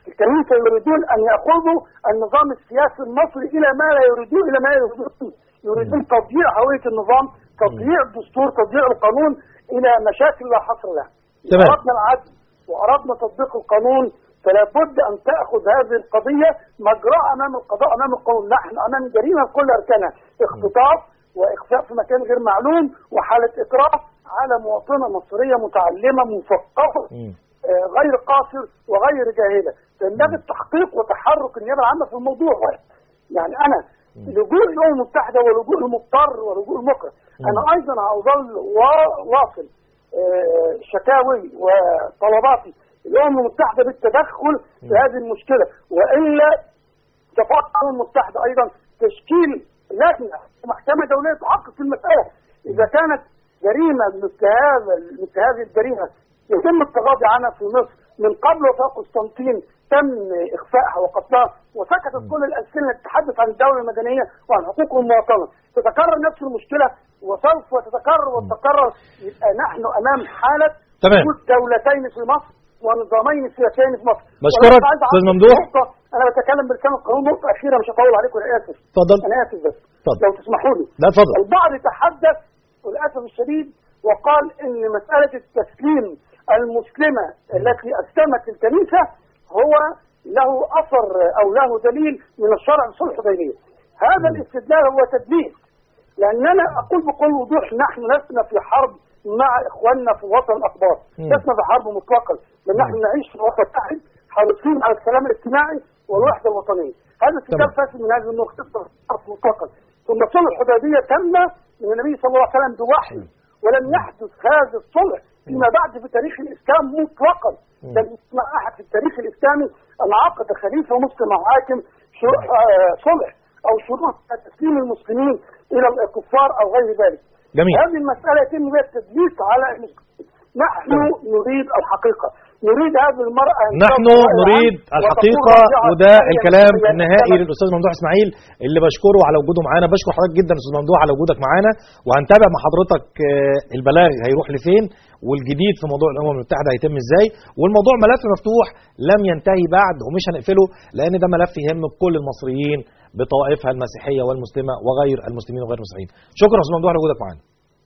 الكنيسة يريدون أن يأخذوا النظام السياسي المصري إلى ما لا يريدون إلى ما يريدون يريدون تضييع هوية النظام تضييع الدستور تضييع القانون إلى مشاكل لا حصر لها تمام. أردنا العدل وأردنا تطبيق القانون فلا بد أن تأخذ هذه القضية مجراء أمام القضاء أمام القانون نحن أمام جريمة بكل أركانها اختطاف وإخفاء في مكان غير معلوم وحالة إكراه على مواطنة مصرية متعلمة مثقفة مم. آه، غير قاصر وغير جاهلة ينبغي التحقيق وتحرك النيابة العامة في الموضوع يعني أنا لجوء الأمم المتحدة ولجوء المضطر ولجوء المكره أنا أيضا هأظل وا- واصل آه، شكاوي وطلباتي الأمم المتحدة بالتدخل في هذه المشكلة وإلا تفكر الأمم المتحدة أيضا تشكيل لجنة محكمة دولية تحقق في المسألة إذا كانت جريمة مثل هذا مثل هذه الجريمة يتم التغاضي عنها في مصر من قبل وفاة قسطنطين تم إخفائها وقتلها وسكتت كل الألسنة تتحدث عن الدولة المدنية وعن حقوق المواطنة تتكرر نفس المشكلة وسوف تتكرر وتتكرر يبقى نحن أمام حالة تمام. وجود دولتين في مصر ونظامين سياسيين في مصر بشكرك، وأنا عايز أستاذ أعرف ممدوح. نقطة- أنا بتكلم بلسان القانون نقطة أخيرة مش هطول عليكم أنا آسف اتفضل أنا آسف بس اتفضل. لو تسمحوا لي لا اتفضل البعض تحدث وللاسف الشديد وقال ان مساله التسليم المسلمه التي اسلمت الكنيسه هو له اثر او له دليل من الشرع صلح الحديبيه. هذا الاستدلال هو تدليس لاننا اقول بكل وضوح نحن لسنا في حرب مع اخواننا في وطن الاقباط، مم. لسنا في حرب مطلقا بل نحن نعيش في وطن واحد حريصين على السلام الاجتماعي والوحده الوطنيه. هذا استدلال تمام. فاسد من هذه النقطه مطلقا. ثم صلح الحديبيه تم من النبي صلى الله عليه وسلم بوحي ولم يحدث هذا الصلح فيما بعد في تاريخ الاسلام مطلقا لم يسمع احد في التاريخ الاسلامي ان عقد خليفه مسلم او حاكم شروع آه، صلح او شروط تسليم المسلمين الى الكفار او غير ذلك. جميل هذه المساله يتم بها التدليس على المسلمين. نحن نريد الحقيقه نريد هذه المراه أن نحن تكون نريد وتكون الحقيقة راجعة وده إلى الكلام إلى النهائي السلام. للأستاذ ممدوح إسماعيل اللي بشكره على وجوده معانا بشكر حضرتك جدا أستاذ ممدوح على وجودك معانا وهنتابع مع حضرتك آه، البلاغ هيروح لفين والجديد في موضوع الأمم المتحدة هيتم إزاي والموضوع ملف مفتوح لم ينتهي بعد ومش هنقفله لأن ده ملف يهم كل المصريين بطوائفها المسيحية والمسلمة وغير المسلمين وغير المسيحيين شكرا أستاذ ممدوح على وجودك معانا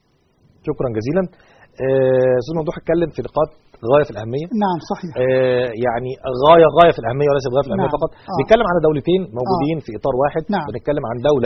شكرا جزيلا آه، أستاذ ممدوح اتكلم في نقاط غاية في الأهمية نعم صحيح آه، يعني غايه غايه في الاهميه وليس غايه في الاهميه نعم. فقط آه. بيتكلم على دولتين موجودين في اطار واحد نعم. بنتكلم عن دوله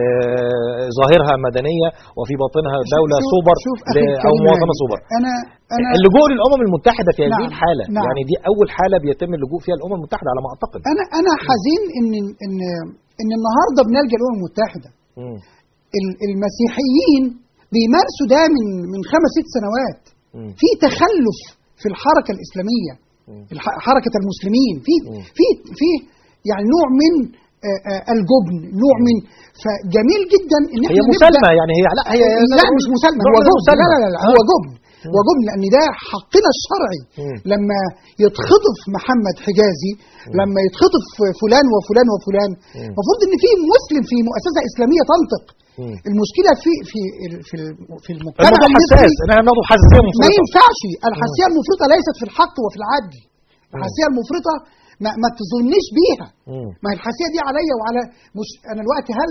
آه، ظاهرها مدنيه وفي باطنها دوله شوف- سوبر شوف ل- أخي او الكريم مواطنه يعني سوبر انا انا اللجوء للامم المتحده في هذه نعم. الحاله نعم. يعني دي اول حاله بيتم اللجوء فيها الامم المتحده على ما اعتقد انا انا حزين ان ان ان النهارده بنلجا الامم المتحده مم. ال- المسيحيين بيمارسوا ده من من خمس ست سنوات مم. في تخلف في الحركه الاسلاميه مم. الح- حركه المسلمين في مم. في في يعني نوع من آه، آه، الجبن نوع من فجميل جدا ان احنا هي نبدأ- مسالمه يعني هي لا هي لا مش مسالمه نوع هو من جبن المسالمة. لا لا لا, لا هو جبن هو جبن لان ده حقنا الشرعي مم. لما يتخطف محمد حجازي لما يتخطف فلان وفلان وفلان مم. المفروض ان في مسلم في مؤسسه اسلاميه تنطق مم. المشكله في في ال- في ال- في المجتمع الموضوع المصري حساس انا الموضوع حساسيه ما مفرطه ينفعش الحساسيه المفرطه ليست في الحق وفي العدل الحساسيه المفرطه ما, ما تظنيش بيها مم. ما هي الحساسيه دي عليا وعلى مش انا الوقت هل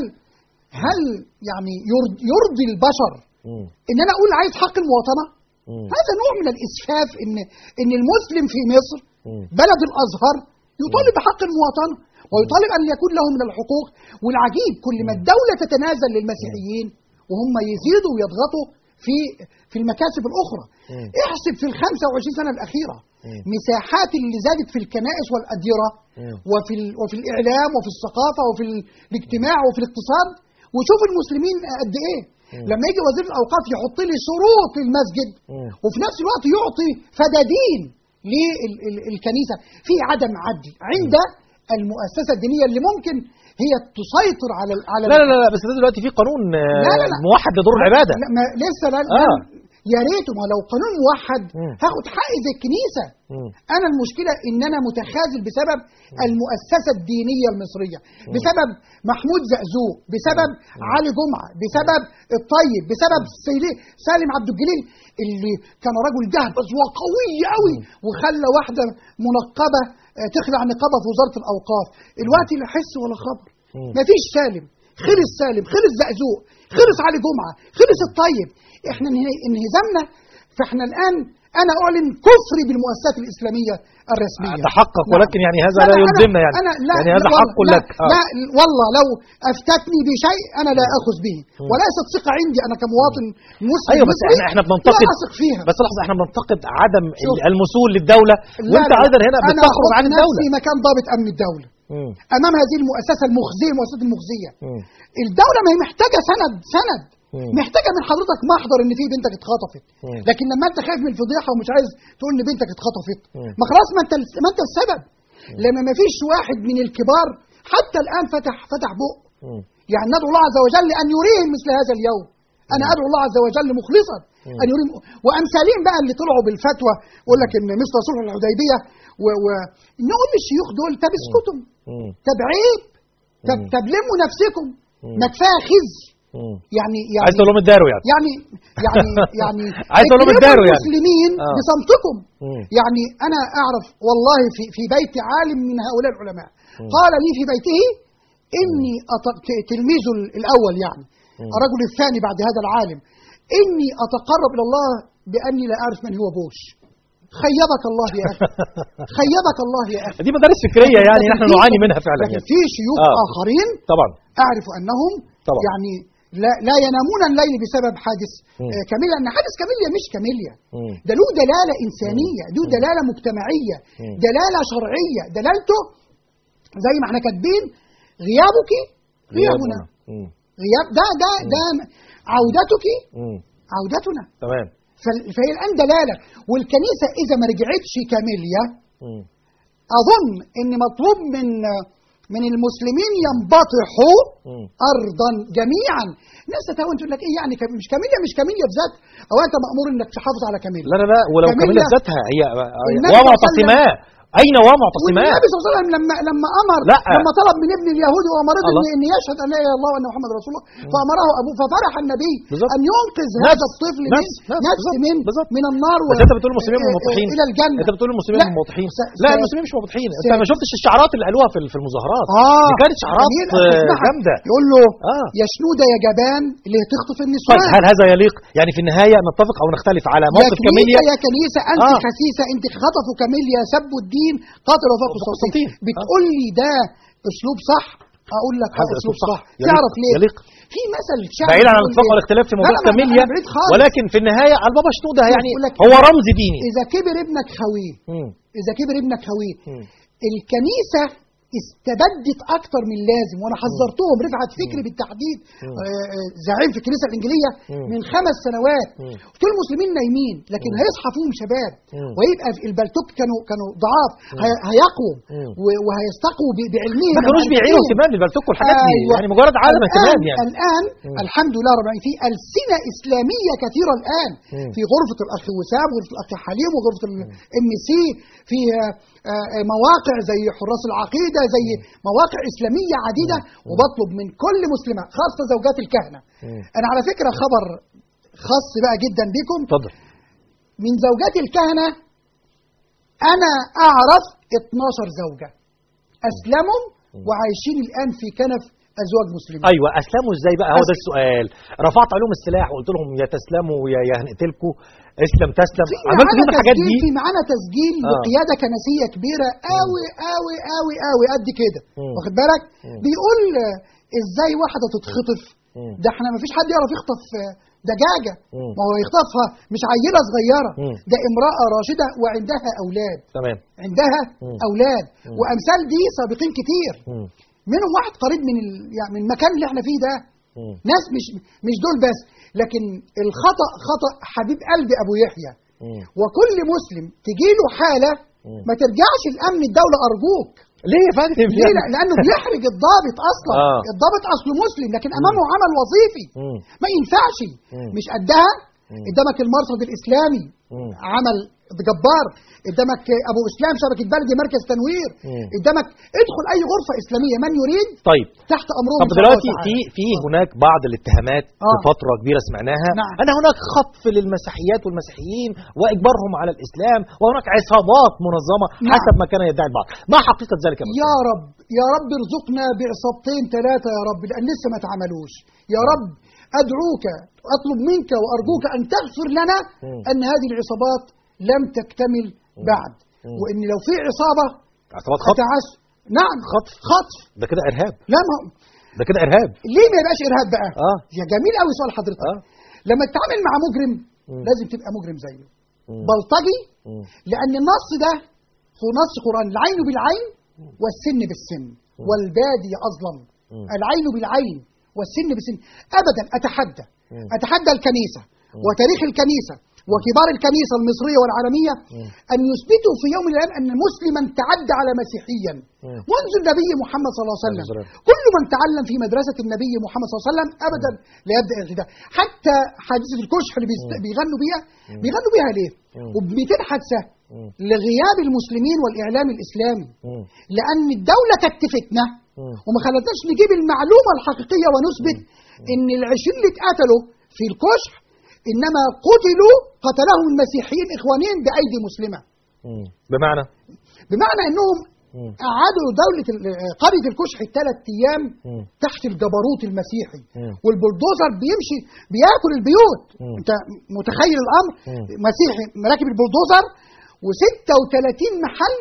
هل يعني يرضي, يرضي البشر مم. ان انا اقول عايز حق المواطنه مم. هذا نوع من الاسفاف ان ان المسلم في مصر مم. بلد الازهر يطالب بحق المواطنه ويطالب ان يكون له من الحقوق والعجيب كل ما الدوله تتنازل للمسيحيين وهم يزيدوا ويضغطوا في في المكاسب الاخرى مم. احسب في ال 25 سنه الاخيره مم. مساحات اللي زادت في الكنائس والاديره مم. وفي ال- وفي الاعلام وفي الثقافه وفي ال- الاجتماع وفي الاقتصاد وشوف المسلمين قد ايه مم. لما يجي وزير الاوقاف يحط لي شروط للمسجد مم. وفي نفس الوقت يعطي فدادين للكنيسه في عدم عدل عند المؤسسه الدينيه اللي ممكن هي تسيطر على ال- على لا لا لا لا، بس ده دلوقتي في قانون آه، لا لا لا. موحد لدور العباده لا ما لسه لا آه. يا ريت ما لو قانون موحد مم. هاخد حقي زي الكنيسه مم. انا المشكله ان انا متخاذل بسبب المؤسسه الدينيه المصريه بسبب محمود زقزوق بسبب علي جمعه بسبب الطيب بسبب سيلي- سالم عبد الجليل اللي كان رجل جهبذ وقوي قوي وخلى واحده منقبه آه، تخلع نقابها في وزاره الاوقاف الوقت لا حس ولا خبر مم. مفيش سالم خلص سالم خلص زقزوق خلص علي جمعه خلص الطيب احنا انه- انهزامنا فاحنا الان انا اعلن كفري بالمؤسسات الاسلاميه الرسميه تحقق نعم. ولكن يعني هذا لا أنا- يلزمنا يعني أنا لا يعني هذا لا حق والله- لك لا, لا والله لو افتتني بشيء انا لا اخذ به مم. وليست ثقه عندي انا كمواطن مسلم ايوه بس مصري احنا احنا بننتقد لا اثق فيها بس لحظه احنا بننتقد عدم شوف. المثول للدوله لا وانت لا، ايضا هنا انا بتخرج أحط عن الدوله نفسي مكان ضابط امن الدوله مم. امام هذه المؤسسه المخزيه المؤسسات المخزيه مم. الدوله ما هي محتاجه سند سند مم. محتاجه من حضرتك محضر ان في بنتك اتخطفت مم. لكن لما انت خايف من الفضيحه ومش عايز تقول ان بنتك اتخطفت مم. ما خلاص ما انت ما انت السبب لما ما فيش واحد من الكبار حتى الان فتح فتح بق مم. يعني ندعو الله عز وجل ان يريهم مثل هذا اليوم انا ادعو الله عز وجل مخلصا ان يريهم وامثالين بقى اللي طلعوا بالفتوى يقول لك ان مثل صلح الحديبيه و... و... نقول للشيوخ دول طب اسكتوا مم. طب عيب طب مم. طب لموا نفسكم مم. ما كفايه خزي مم. يعني يعني عايز تقول لهم اداروا يعني يعني يعني يعني عايز أقول لهم اكرموا اداروا يعني. المسلمين آه. بصمتكم مم. يعني انا اعرف والله في في بيت عالم من هؤلاء العلماء مم. قال لي في بيته اني أت- ت- تلميذه الاول يعني مم. الرجل الثاني بعد هذا العالم اني اتقرب الى الله باني لا اعرف من هو بوش خيبك الله يا اخي خيبك الله يا اخي دي مدارس فكريه يعني لكن نحن في- نعاني منها فعلا لكن يعني في شيوخ آه. اخرين طبعا اعرف انهم طبعا. يعني لا, لا ينامون الليل بسبب حادث مم. آه، كاميليا ان حادث كاميليا مش كاميليا مم. ده له دلاله انسانيه له دلاله مجتمعيه مم. دلاله شرعيه دلالته زي ما احنا كاتبين غيابك غيابنا مم. غياب ده ده ده عودتك مم. عودتنا تمام فال- فهي الان دلاله والكنيسه اذا ما رجعتش كاميليا مم. اظن ان مطلوب من من المسلمين ينبطحوا مم. ارضا جميعا ناس تتهاون تقول لك ايه يعني كم- مش كاميليا مش كاميليا بذات او انت مامور انك تحافظ على كاميليا لا لا لا ولو كاميليا- كاميليا ذاتها هي والنبي صلى الله عليه ومعتصماه اين ومعتصماه والنبي صلى الله عليه وسلم لما لما امر لا. لما طلب من ابن اليهودي وامرته الله. ان ان يشهد ان لا اله الا الله وان محمد رسول الله فامره ابوه ففرح النبي بالظبط. ان ينقذ نفس- هذا الطفل من نفس- نفس- نفس بالظبط. من بالظبط. من النار بس انت بتقول المسلمين آه، آه، منبطحين الى الجنه انت بتقول المسلمين لا، منبطحين س- لا س- المسلمين مش منبطحين س- انت ما شفتش الشعارات اللي قالوها في في المظاهرات اه دي كانت شعارات جميل، آه، أسمعها. جامده يقول له آه. يا شنوده يا جبان اللي تخطف طيب النسوان هل هذا يليق يعني في النهايه نتفق او نختلف على يا موقف كاميليا كنيسة يا كنيسة أنت آه. خسيسة أنت خطفوا كاميليا سبوا الدين قاتل وفاق وفاق الصوتين الصوتين. بتقول لي ده أسلوب صح أقول لك هذا آه أسلوب صح. يليق- تعرف ليه؟ يليق. في مثل شعبي بعيدا عن بيقول الاتفاق إيه؟ والاختلاف في لا، موضوع لا، لا، كاميليا أنا بعيد خالص. ولكن في النهايه البابا شنوده يعني يقول لك هو إيه؟ رمز ديني إذا كبر ابنك خويه مم. إذا كبر ابنك خويه مم. الكنيسة استبدت أكتر من لازم وأنا حذرتهم رفعت فكري بالتحديد مم. آه، آه، زعيم في الكنيسة الإنجيلية مم. من خمس سنوات مم. قلت له المسلمين نايمين لكن هيصحى فيهم شباب مم. ويبقى في البلتوك كانوا كانوا ضعاف هي- هيقووا مم. و- وهيستقوا ب- بعلمهم ما كانوش بيعيروا ومعرفتهم. اهتمام بالبلتوك والحاجات دي أيوة. يعني مجرد عدم الآن- اهتمام يعني الآن مم. الحمد لله رب العالمين في ألسنة إسلامية كثيرة الآن مم. في غرفة الأخ وسام وغرفة الأخ حليم وغرفة الام سي في آه، آه، مواقع زي حراس العقيدة زي مواقع إسلامية عديدة وبطلب من كل مسلمة خاصة زوجات الكهنة مم. أنا على فكرة خبر خاص بقى جدا بكم اتفضل من زوجات الكهنة أنا أعرف 12 زوجة أسلموا وعايشين الآن في كنف أزواج مسلمين ايوه اسلموا ازاي بقى هو ده أسلم. السؤال رفعت عليهم السلاح وقلت لهم يا تسلموا يا يا هنقتلكوا اسلم تسلم في عملت معانا فيهم الحاجات تسجيل دي في معانا تسجيل آه. لقيادة كنسية كبيرة قوي قوي قوي قوي قد كده مم. واخد بالك مم. بيقول آه، ازاي واحدة تتخطف مم. ده احنا مفيش حد يعرف يخطف آه، دجاجة مم. ما هو يخطفها مش عيلة صغيرة مم. ده امرأة راشدة وعندها أولاد تمام عندها مم. أولاد مم. وأمثال دي سابقين كتير مم. منهم واحد قريب من ال... يعني من المكان اللي احنا فيه ده مم. ناس مش مش دول بس لكن الخطأ خطأ حبيب قلبي أبو يحيى مم. وكل مسلم تجيله حالة مم. ما ترجعش الأمن الدولة أرجوك ليه يا فندم ليه لا- لأنه بيحرج الضابط أصلا آه. الضابط أصله مسلم لكن أمامه عمل وظيفي مم. ما ينفعش مم. مش قدها مم. قدامك المرصد الاسلامي مم. عمل جبار قدامك ابو اسلام شبكه بلدي مركز تنوير مم. قدامك ادخل اي غرفه اسلاميه من يريد طيب تحت امرهم طب إن شاء الله دلوقتي تعالى. في في هناك بعض الاتهامات في آه. فتره كبيره سمعناها نعم. ان هناك خطف للمسيحيات والمسيحيين واجبارهم على الاسلام وهناك عصابات منظمه نعم. حسب ما كان يدعي البعض ما حقيقه ذلك يا يا رب يا رب ارزقنا بعصابتين ثلاثة يا رب لأن لسه ما اتعملوش يا رب أدعوك أطلب منك وأرجوك أن تغفر لنا مم. أن هذه العصابات لم تكتمل بعد مم. وإن لو في عصابة عصابات خطف أتعس نعم خطف خطف ده كده ارهاب لا ما هو- ده كده ارهاب ليه ما يبقاش إرهاب بقى اه يا جميل قوي سؤال حضرتك اه لما تتعامل مع مجرم مم. لازم تبقى مجرم زيه مم. بلطجي مم. لأن النص ده هو نص قرآن العين بالعين والسن بالسن والبادي أظلم مم. العين بالعين والسن بالسن أبدا أتحدى مم. أتحدى الكنيسة وتاريخ الكنيسة وكبار الكنيسة المصرية والعالمية مم. أن يثبتوا في يوم من الأيام أن مسلما تعدى على مسيحيا مم. منذ النبي محمد صلى الله عليه وسلم عليه الصلاة كل من تعلم في مدرسة النبي محمد صلى الله عليه وسلم أبدا لا يبدأ الغداء حتى حادثة الكشح اللي بيست- بيغنوا بيها بيغنوا بيها ليه؟ مم. وب200 حادثة مم. لغياب المسلمين والإعلام الإسلامي مم. لأن الدولة كتفتنا مم. وما خلتناش نجيب المعلومة الحقيقية ونثبت إن العشرين اللي اتقتلوا في الكشح إنما قتلوا قتلهم المسيحيين إخوانين بأيدي مسلمة مم. بمعنى بمعنى إنهم مم. قعدوا دولة ال- قرية الكشح ثلاث أيام مم. تحت الجبروت المسيحي مم. والبلدوزر بيمشي بياكل البيوت مم. انت متخيل الامر مم. مسيحي راكب البلدوزر و36 محل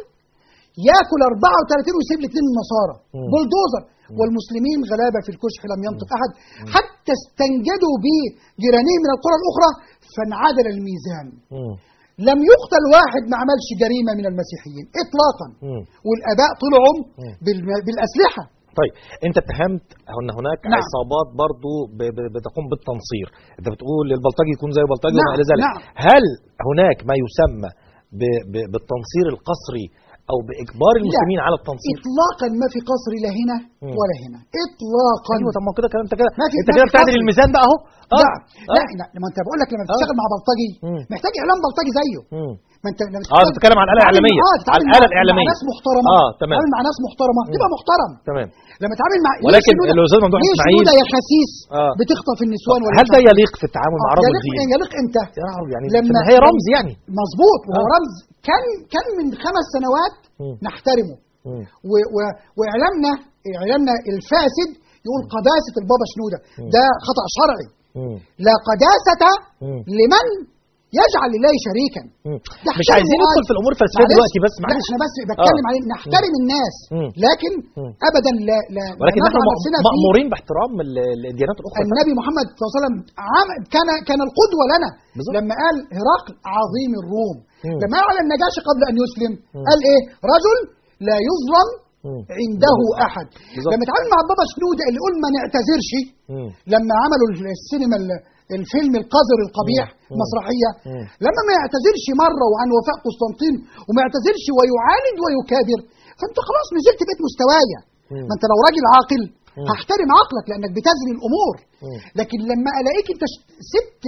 ياكل 34 ويسيب الاثنين النصارى مم. بلدوزر والمسلمين غلابه في الكشح لم ينطق احد حتى استنجدوا بجيرانهم من القرى الاخرى فانعدل الميزان مم. لم يقتل واحد ما عملش جريمه من المسيحيين اطلاقا مم. والاباء طلعوا مم. بالم- بالاسلحه طيب انت اتهمت ان هناك نعم. عصابات برضو ب- ب- بتقوم بالتنصير انت بتقول البلطجي يكون زي بلطجي نعم، وما الى ذلك نعم. هل هناك ما يسمى ب- ب- بالتنصير القسري او باجبار المسلمين على التنصير اطلاقا ما في قصر لا هنا مم. ولا هنا اطلاقا ايوه طب ما هو كده كده انت كده ما في- انت ما كده في بتعدل قصر. الميزان بقى اهو لا آه. لا لا لما انت بقول لك لما بتشتغل مع بلطجي مم. محتاج اعلام بلطجي زيه مم. ما انت لما اه بتتكلم عن الاله تتعامل الاعلاميه مع- اه على تتعامل الاله مع- الاعلاميه مع ناس محترمه اه تمام تتعامل مع ناس محترمه تبقى محترم تمام لما تتعامل مع ليه ولكن شنودة- الأستاذ ممدوح ليه إسماعيل- شنودة يا خسيس آه. بتخطف النسوان ولا هل مش ده عارف- يليق في التعامل مع آه، رجل يليق دين يليق امتى؟ يا راجل يعني لما- في النهايه رمز يعني مظبوط وهو آه. رمز كان كان من خمس سنوات مم. نحترمه مم. و و واعلامنا اعلامنا الفاسد يقول قداسه البابا شنوده مم. ده خطا شرعي مم. لا قداسه مم. لمن يجعل لله شريكا مم. تحترم مش عايزين وقال- ندخل في الامور الفلسفيه معلش، دلوقتي بس لا معلش احنا بس بتكلم آه. عليه نحترم الناس مم. لكن مم. ابدا لا لا ولكن لا نحن نضع مأ- نفسنا في- مأمورين باحترام ال- الديانات الاخرى النبي محمد صلى الله عليه وسلم عمل كان كان القدوه لنا بالظبط. لما قال هرقل عظيم الروم مم. لما قال على النجاشي قبل ان يسلم مم. قال ايه رجل لا يظلم مم. عنده احد بالظبط. لما اتعامل مع بابا شنوده اللي قول ما نعتذرش مم. لما عملوا السينما ال- الفيلم القذر القبيح مم. مسرحيه مم. لما ما يعتذرش مره وعن وفاء قسطنطين وما يعتذرش ويعاند ويكابر فانت خلاص نزلت بقيت مستوايا مم. ما انت لو راجل عاقل مم. هحترم عقلك لانك بتزن الامور مم. لكن لما الاقيك انت ش- سبت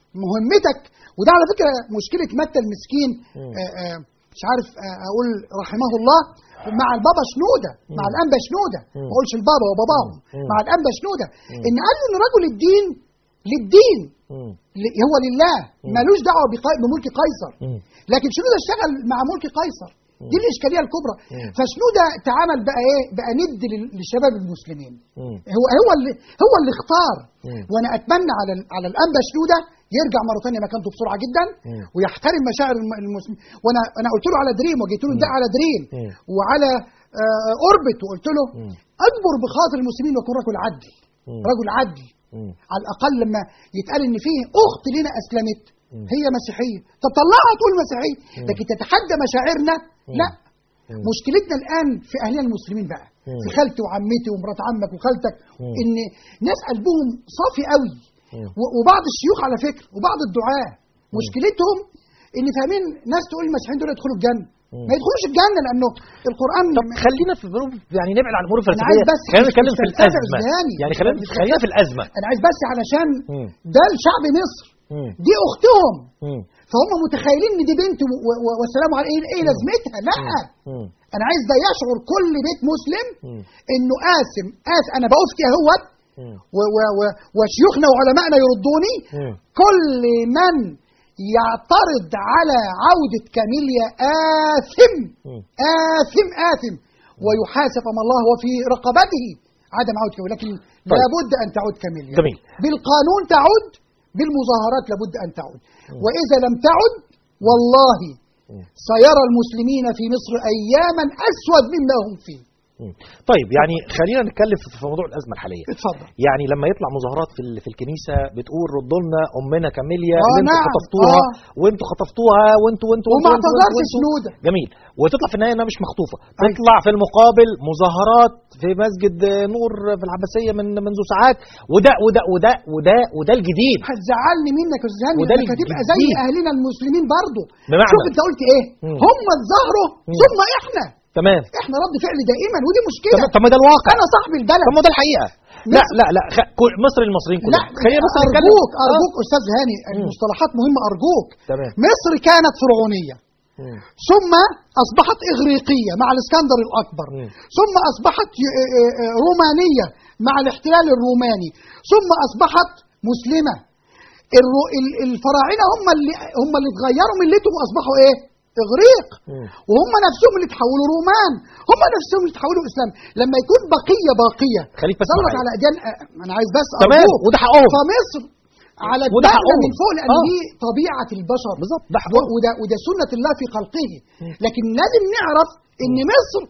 مهمتك وده على فكره مشكله متى المسكين مم. آآ آآ مش عارف آآ اقول رحمه الله مع البابا شنوده مع الانبا شنوده مم. ما اقولش البابا وباباهم مم. مع الانبا شنوده مم. ان قال له ان رجل الدين للدين مم. ل- هو لله ملوش دعوه بقي- بملك قيصر مم. لكن شنوده اشتغل مع ملك قيصر دي الاشكاليه الكبرى مم. فشنوده تعامل بقى ايه بقى ند لل- للشباب المسلمين مم. هو هو اللي هو اللي اختار مم. وانا اتمنى على ال- على الانبا شنوده يرجع مره ثانيه مكانته بسرعه جدا مم. ويحترم مشاعر الم- المسلمين وانا انا قلت له على دريم وجيت له ده على دريم مم. وعلى آه، اوربت وقلت له مم. اجبر بخاطر المسلمين وكن رجل عدل مم. رجل عدل مم. على الاقل لما يتقال ان فيه اخت لنا اسلمت مم. هي مسيحيه طب طلعها تقول مسيحيه مم. لكن تتحدى مشاعرنا لا مم. مشكلتنا الان في اهلنا المسلمين بقى مم. في خالتي وعمتي ومرات عمك وخالتك مم. ان ناس قلبهم صافي قوي مم. و- وبعض الشيوخ على فكره وبعض الدعاه مشكلتهم ان فاهمين ناس تقول المسيحيين دول يدخلوا الجنه مم. ما يدخلوش الجنه لانه القران طب خلينا في الظروف يعني نبعد عن الامور عايز الفلسفيه بس خلينا نتكلم في تستمتع الازمه بذهاني. يعني خلينا مش خلينا في الازمه انا عايز بس علشان مم. ده لشعب مصر مم. دي اختهم مم. فهم متخيلين ان دي بنت و- و- والسلام على ايه ايه لازمتها لا مم. انا عايز ده يشعر كل بيت مسلم مم. انه قاسم قاس انا بفتي اهوت مم. و- و- و- وشيوخنا وعلمائنا يردوني مم. كل من يعترض على عودة كاميليا آثم مم. آثم آثم ويحاسب أمام الله وفي رقبته عدم عودة كاميليا لكن طيب. لابد أن تعود كاميليا جميل. بالقانون تعود بالمظاهرات لابد أن تعود وإذا لم تعد والله مم. سيرى المسلمين في مصر أياما أسود مما هم فيه مم. طيب يعني خلينا نتكلم في في موضوع الازمه الحاليه اتفضل يعني لما يطلع مظاهرات في ال- في الكنيسه بتقول ردوا لنا امنا كاميليا آه اللي انتوا نعم. خطفتوها آه. وانتوا خطفتوها وانتوا وانتوا وما وانتوا- وانتوا- اعتذرش وانتوا- سنودة جميل وتطلع في النهايه انها مش مخطوفه تطلع في المقابل مظاهرات في مسجد نور في العباسيه من منذ ساعات وده وده وده وده وده الجديد هتزعلني منك يا استاذ هاني وده لانك هتبقى زي الجديد. اهلنا المسلمين برضه بمعنى؟ شوف انت قلت ايه مم. هم اتظاهروا مم. ثم احنا تمام احنا رد فعل دائما ودي مشكله طب طب ما ده الواقع انا صاحب البلد طب ما ده الحقيقه لا مصر- لا لا خ... كل- مصر المصريين لا كلهم خلينا بس نتكلم ارجوك آه. ارجوك استاذ هاني المصطلحات مهمه ارجوك تمام مصر كانت فرعونيه مم. ثم اصبحت اغريقيه مع الاسكندر الاكبر مم. ثم اصبحت ي- ا- ا- ا- رومانيه مع الاحتلال الروماني ثم اصبحت مسلمه الرو... ال- الفراعنه هم اللي هم اللي اتغيروا ملتهم واصبحوا ايه اغريق مم. وهم نفسهم اللي تحولوا رومان هم نفسهم اللي تحولوا اسلام لما يكون بقيه باقيه خليك بس تصرف معايا. على اديان أ- انا عايز بس تمام أرجوك. وده حقهم فمصر على وده الدولة حقهم. من فوق لان آه. دي طبيعه البشر بالظبط ده و- حقهم وده وده سنه الله في خلقه لكن لازم نعرف ان مصر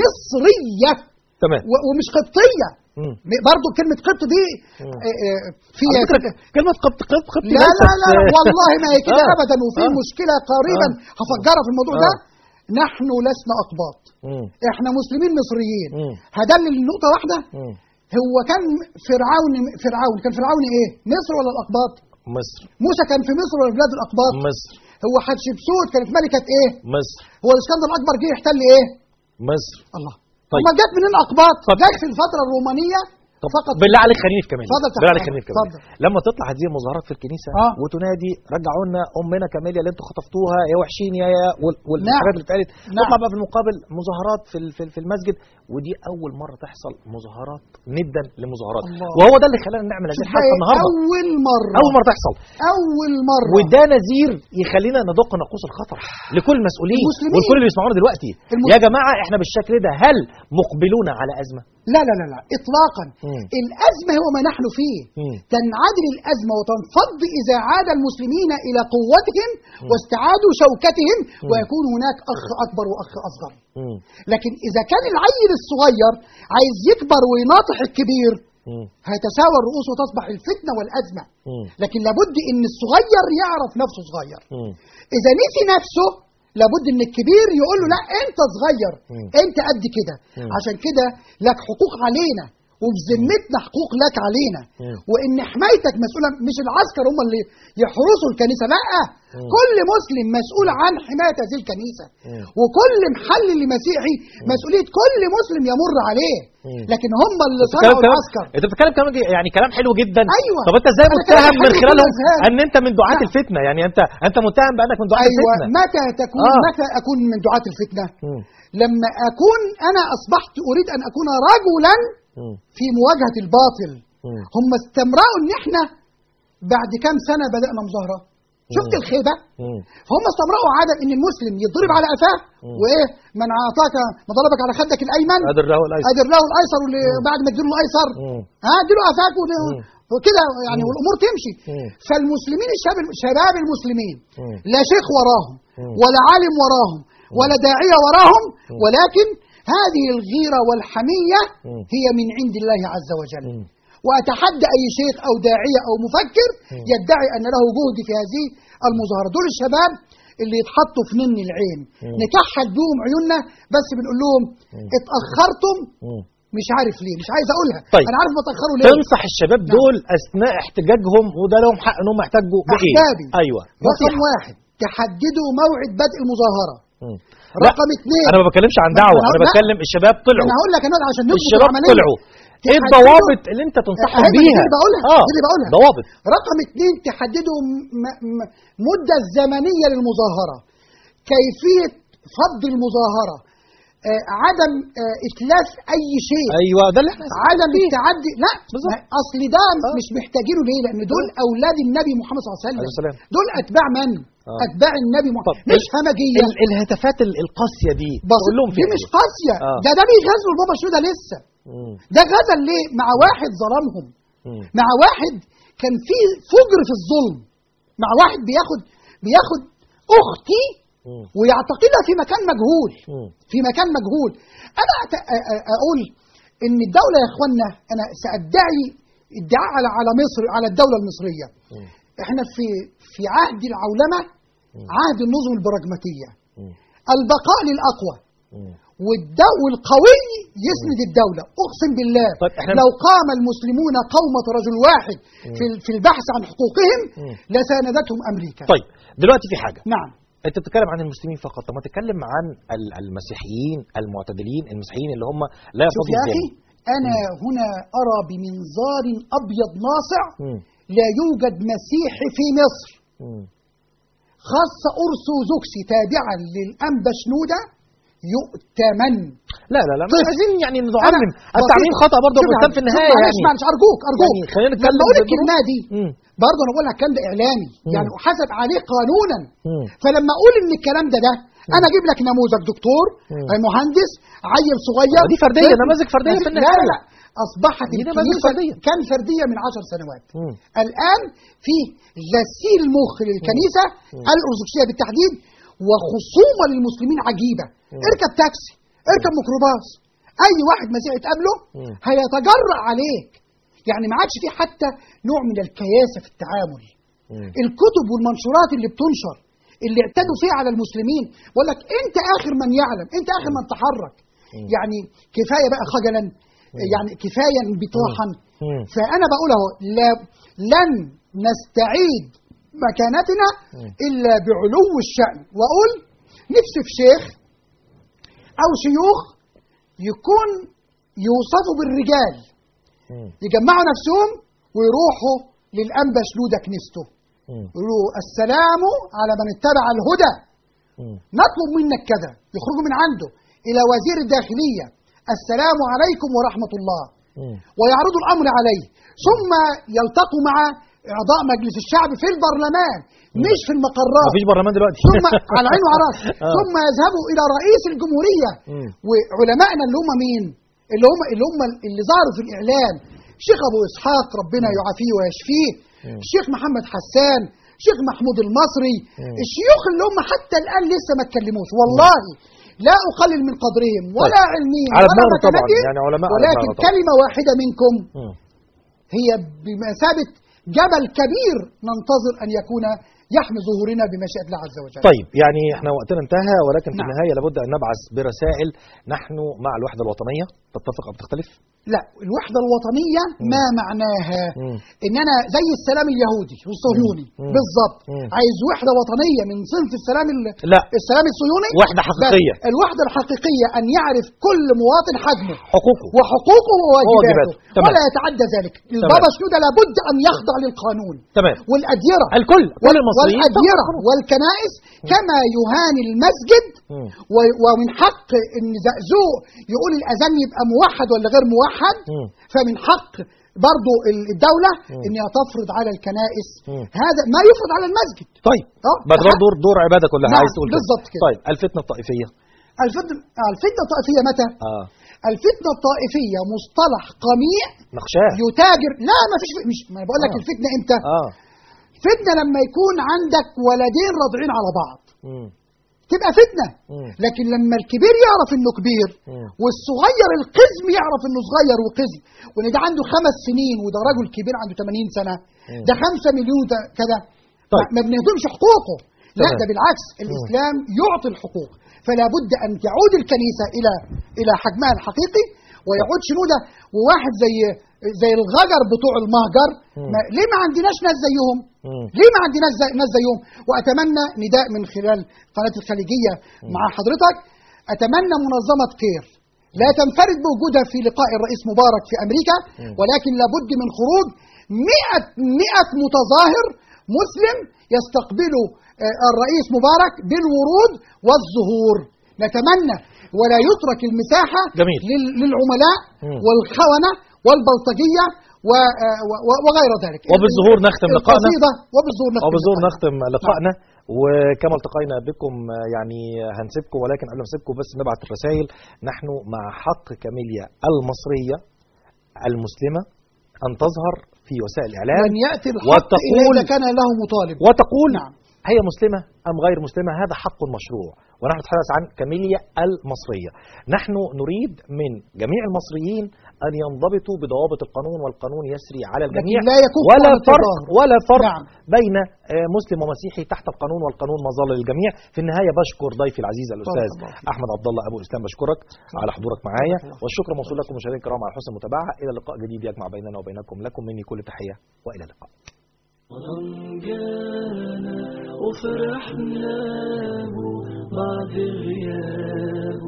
مصريه تمام و- ومش قبطيه مم. برضه كلمه قبط دي مم. آه، آه، على فيها فكرة كلمة قبط قبط قبط لا لا لا والله ما هي كده آه. ابدا وفي آه. مشكله قريبا آه. هفجرها في الموضوع آه. ده نحن لسنا اقباط مم. احنا مسلمين مصريين مم. هدلل النقطه واحده مم. هو كان فرعون فرعون كان فرعون ايه مصر ولا الاقباط مصر موسى كان في مصر ولا في بلاد الاقباط مصر هو حتشبسوت كانت ملكه ايه مصر هو الاسكندر الاكبر جه يحتل ايه مصر الله طيب. طيب. جت منين الاقباط طب. جت في الفتره الرومانيه طب فقط بالله عليك خليني في كمان اتفضل بالله عليك تحت خليني في أمرك. كمان اتفضل. لما تطلع هذه المظاهرات في الكنيسه آه. وتنادي رجعوا لنا امنا كاميليا اللي انتوا خطفتوها يا وحشين يا يا وال- نعم. والحاجات اللي اتقالت نعم. تطلع بقى في المقابل مظاهرات في ال- في ال- في المسجد ودي اول مره تحصل مظاهرات ندا لمظاهرات الله. وهو ده اللي خلانا نعمل هذه شوف الحلقه بقى النهارده اول مره اول مره تحصل اول مره وده نذير يخلينا ندق ناقوس الخطر لكل المسؤولين المسلمين. والكل اللي بيسمعونا دلوقتي المس- يا جماعه احنا بالشكل ده هل مقبلون على ازمه لا لا لا لا اطلاقا مم. الازمه هو ما نحن فيه مم. تنعدل الازمه وتنفض اذا عاد المسلمين الى قوتهم واستعادوا شوكتهم ويكون هناك اخ اكبر واخ اصغر مم. لكن اذا كان العيل الصغير عايز يكبر ويناطح الكبير مم. هيتساوى الرؤوس وتصبح الفتنه والازمه مم. لكن لابد ان الصغير يعرف نفسه صغير مم. اذا نسي نفسه لابد ان الكبير يقول له لا انت صغير مم. انت قد كده مم. عشان كده لك حقوق علينا وفي ذمتنا حقوق لك علينا مم. وان حمايتك مسؤوله مش العسكر هم اللي يحرسوا الكنيسه لا مم. كل مسلم مسؤول عن حمايه هذه الكنيسه مم. وكل محلل مسيحي مسؤوليه كل مسلم يمر عليه مم. لكن هم اللي بتتكلم صنعوا كلام العسكر انت بتتكلم كلام يعني كلام حلو جدا أيوة. طب انت ازاي أنا متهم كلامي من حلو خلالهم كل الأذهان. ان انت من دعاة نعم. الفتنه يعني انت انت متهم بانك من دعاة ايوه الفتنه متى تكون آه. متى اكون من دعاة الفتنه مم. لما اكون انا اصبحت اريد ان اكون رجلا مم. في مواجهه الباطل مم. هم استمرأوا ان احنا بعد كام سنه بدانا مظاهره شفت مم. الخيبه مم. فهم استمرأوا عاده ان المسلم يضرب على قفاه مم. وايه من اعطاك ما ضربك على خدك الايمن قادر له الايسر ادر له الايسر واللي بعد ما تديله الايسر مم. ها اديله قفاك وده- مم. وكده يعني مم. والامور تمشي مم. فالمسلمين الشباب شباب المسلمين مم. لا شيخ وراهم مم. ولا عالم وراهم ولا داعيه وراهم ولكن هذه الغيره والحميه مم. هي من عند الله عز وجل مم. واتحدى اي شيخ او داعيه او مفكر مم. يدعي ان له جهد في هذه المظاهره دول الشباب اللي يتحطوا في نن العين مم. نكحل بيهم عيوننا بس بنقول لهم مم. اتاخرتم مم. مش عارف ليه مش عايز اقولها طيب. انا عارف ما تاخروا ليه تنصح الشباب نعم. دول اثناء احتجاجهم وده لهم حق انهم يحتجوا بايه أحبابي. ايوه رقم نصيحة. واحد تحددوا موعد بدء المظاهره مم. رقم لا، اثنين انا ما بتكلمش عن ما- دعوه ما- انا لا. بتكلم الشباب طلعوا انا هقول لك انا عشان نضبط الشباب العمليه طلعوا ايه تحددوا- الضوابط اللي انت تنصحهم أهي دي بيها اللي بقولها، اه دي اللي بقولها. ضوابط رقم اثنين تحددوا م- م- مدة زمنية للمظاهرة كيفية فض المظاهرة آه عدم آه إتلاف أي شيء ايوه ده اللي احنا عدم التعدي لا بالظبط. ما- اصل ده مش محتاجينه ليه لان دول اولاد النبي محمد صلى الله عليه عليه وسلم السلام. دول اتباع من آه. اتباع النبي محمد طب مش ال- همجيه ال- الهتافات ال- القاسيه دي بس تقول لهم دي فيها مش إيه؟ قاسيه آه. ده ده بيغزوا البابا شنودة لسه مم. ده غزل ليه مع واحد ظلمهم مم. مع واحد كان في فجر في الظلم مع واحد بياخد بياخد اختي مم. ويعتقدها في مكان مجهول مم. في مكان مجهول انا أت- أ- أ- اقول ان الدوله يا اخوانا انا سادعي ادعاء على على مصر على الدوله المصريه مم. احنا في في عهد العولمه مم. عهد النظم البراجماتيه مم. البقاء للاقوى مم. والدو والقوي يسند الدولة أقسم بالله طيب إحنا- لو قام المسلمون قومة رجل واحد في في البحث عن حقوقهم مم. لساندتهم أمريكا طيب دلوقتي في حاجه نعم انت بتتكلم عن المسلمين فقط طب ما تتكلم عن ال- المسيحيين المعتدلين المسيحيين اللي هم لا شوف يرفضوا يا أخي الظلم أنا هنا أرى بمنظار أبيض ناصع مم. لا يوجد مسيحي في مصر مم. خاصة أرثوذكسي تابعا للأنبا شنودة يؤتمن لا لا لا مش طيب. عايزين يعني أنا نعمم التعميم بسيطة. خطا برضه شوف يا بس في عم، النهايه شوف معلش يعني معلش أرجوك أرجوك يعني خلينا نتكلم لما أقول بالظروف. الكلمة دي مم. برضه انا بقول لك الكلام ده اعلامي مم. يعني احاسب عليه قانونا مم. فلما اقول ان الكلام ده ده انا اجيب لك نموذج دكتور مم. آه، مهندس عيل صغير دي فردية، طفل. نماذج فردية في لا النهاية. لا لا اصبحت دي نماذج الكنيسه فردية. كان فرديه من عشر سنوات مم. الان في غسيل مخ للكنيسه الارثوذكسيه بالتحديد وخصومه للمسلمين عجيبه اركب تاكسي اركب ميكروباص اي واحد مسيحي تقابله مم. هيتجرأ عليك يعني ما عادش في حتى نوع من الكياسه في التعامل مم. الكتب والمنشورات اللي بتنشر اللي اعتدوا فيها على المسلمين بقول لك انت اخر من يعلم انت اخر من تحرك يعني كفايه بقى خجلا يعني كفايه انبطاحا مم. فانا بقول اهو لا لن نستعيد مكانتنا الا بعلو الشان واقول نفسي في شيخ او شيوخ يكون يوصفوا بالرجال مم. يجمعوا نفسهم ويروحوا للأنبا شنودة كنيسته مم. يقولوا السلام على من اتبع الهدى مم. نطلب منك كذا يخرجوا من عنده إلى وزير الداخلية السلام عليكم ورحمة الله مم. ويعرضوا الأمر عليه ثم يلتقوا مع أعضاء مجلس الشعب في البرلمان مش في المقرات مفيش برلمان دلوقتي ثم على عين وعلى راس آه. ثم يذهبوا الى رئيس الجمهوريه مم. وعلمائنا اللي هم مين؟ اللي هم اللي هم اللي ظهروا في الاعلام شيخ ابو اسحاق ربنا يعافيه ويشفيه الشيخ محمد حسان شيخ محمود المصري الشيوخ اللي هم حتى الان لسه ما اتكلموش والله لا اقلل من قدرهم ولا طيب. علمهم على ولا دماغنا طبعا، مكانتهم يعني علماء على ولكن دماغنا طبعا. كلمه واحده منكم مم. هي بمثابه جبل كبير ننتظر ان يكون يحمي ظهورنا بمشيئه الله عز وجل طيب يعني احنا وقتنا انتهى ولكن في نعم. النهايه لابد ان نبعث برسائل نحن مع الوحده الوطنيه تتفق او تختلف؟ لا الوحدة الوطنية ما معناها مم. ان انا زي السلام اليهودي والصهيوني مم. بالظبط مم. عايز وحدة وطنية من صنف السلام ال... لا. السلام الصهيوني وحدة حقيقية. بس الوحدة الحقيقية ان يعرف كل مواطن حجمه حقوقه وحقوقه وواجباته وواجباته. تمام. ولا يتعدى ذلك البابا شنودة لابد ان يخضع للقانون تمام والأديرة الكل كل المصريين والأديرة والكنائس كما يهان المسجد مم. و- ومن حق ان زقزوق يقول الاذان يبقى موحد ولا غير موحد مم. فمن حق برضو ال- الدولة انها تفرض على الكنائس مم. هذا ما يفرض على المسجد طيب اه بعد ده حق. دور دور عباده كلها نعم، عايز تقول كده. بالظبط كده. طيب الفتنه الطائفيه الفتنة الفتنة الطائفية متى؟ اه الفتنة الطائفية مصطلح قميع نخشاه يتاجر لا ما فيش مش ما أنا بقول لك آه. الفتنة امتى؟ اه فتنة لما يكون عندك ولدين راضعين على بعض مم. تبقى فتنة مم. لكن لما الكبير يعرف انه كبير مم. والصغير القزم يعرف انه صغير وقزم وان ده عنده خمس سنين وده راجل كبير عنده 80 سنة ده خمسة مليون وده كذا طيب. ما- ما بنهضمش حقوقه لا تمام. ده بالعكس الاسلام يعطي الحقوق فلا بد ان تعود الكنيسة الى الى حجمها الحقيقي ويعود شنودة وواحد زي زي الغجر بتوع المهجر ما ليه ما عندناش ناس زيهم مم. ليه ما عندناش زي ناس زيهم واتمنى نداء من خلال قناه الخليجيه مع حضرتك اتمنى منظمه كير لا تنفرد بوجودها في لقاء الرئيس مبارك في أمريكا مم. ولكن لابد من خروج مئة, مئة متظاهر مسلم يستقبلوا آه، الرئيس مبارك بالورود والزهور نتمنى ولا يترك المساحة جميل. لل- للعملاء مم. والخونة والبلطجية و- آه، و- وغير ذلك وبالظهور نختم لقائنا القصيدة وبالظهور نختم وبالظهور لقائنا. نختم لقائنا وكما التقينا بكم آه، يعني هنسيبكم ولكن قبل ما نسيبكم بس نبعت الرسائل نحن مع حق كاميليا المصرية المسلمة أن تظهر في وسائل الإعلام لن يأتي الحق وتقول- إلا إذا كان له مطالب وتقول نعم. هي مسلمة أم غير مسلمة هذا حق مشروع ونحن نتحدث عن كاميليا المصرية نحن نريد من جميع المصريين أن ينضبطوا بضوابط القانون والقانون يسري على الجميع لكن لا يكف ولا عن فرق التظاهر. ولا فرق نعم. بين آه، مسلم ومسيحي تحت القانون والقانون مظل للجميع في النهاية بشكر ضيفي العزيز الأستاذ الله فيك. أحمد عبد الله أبو إسلام بشكرك على حضورك معايا الله. والشكر موصول لكم مشاهدينا الكرام على حسن المتابعة إلى لقاء جديد يجمع بيننا وبينكم لكم مني كل تحية وإلى اللقاء رمضان جانا وفرحنا له بعد غياب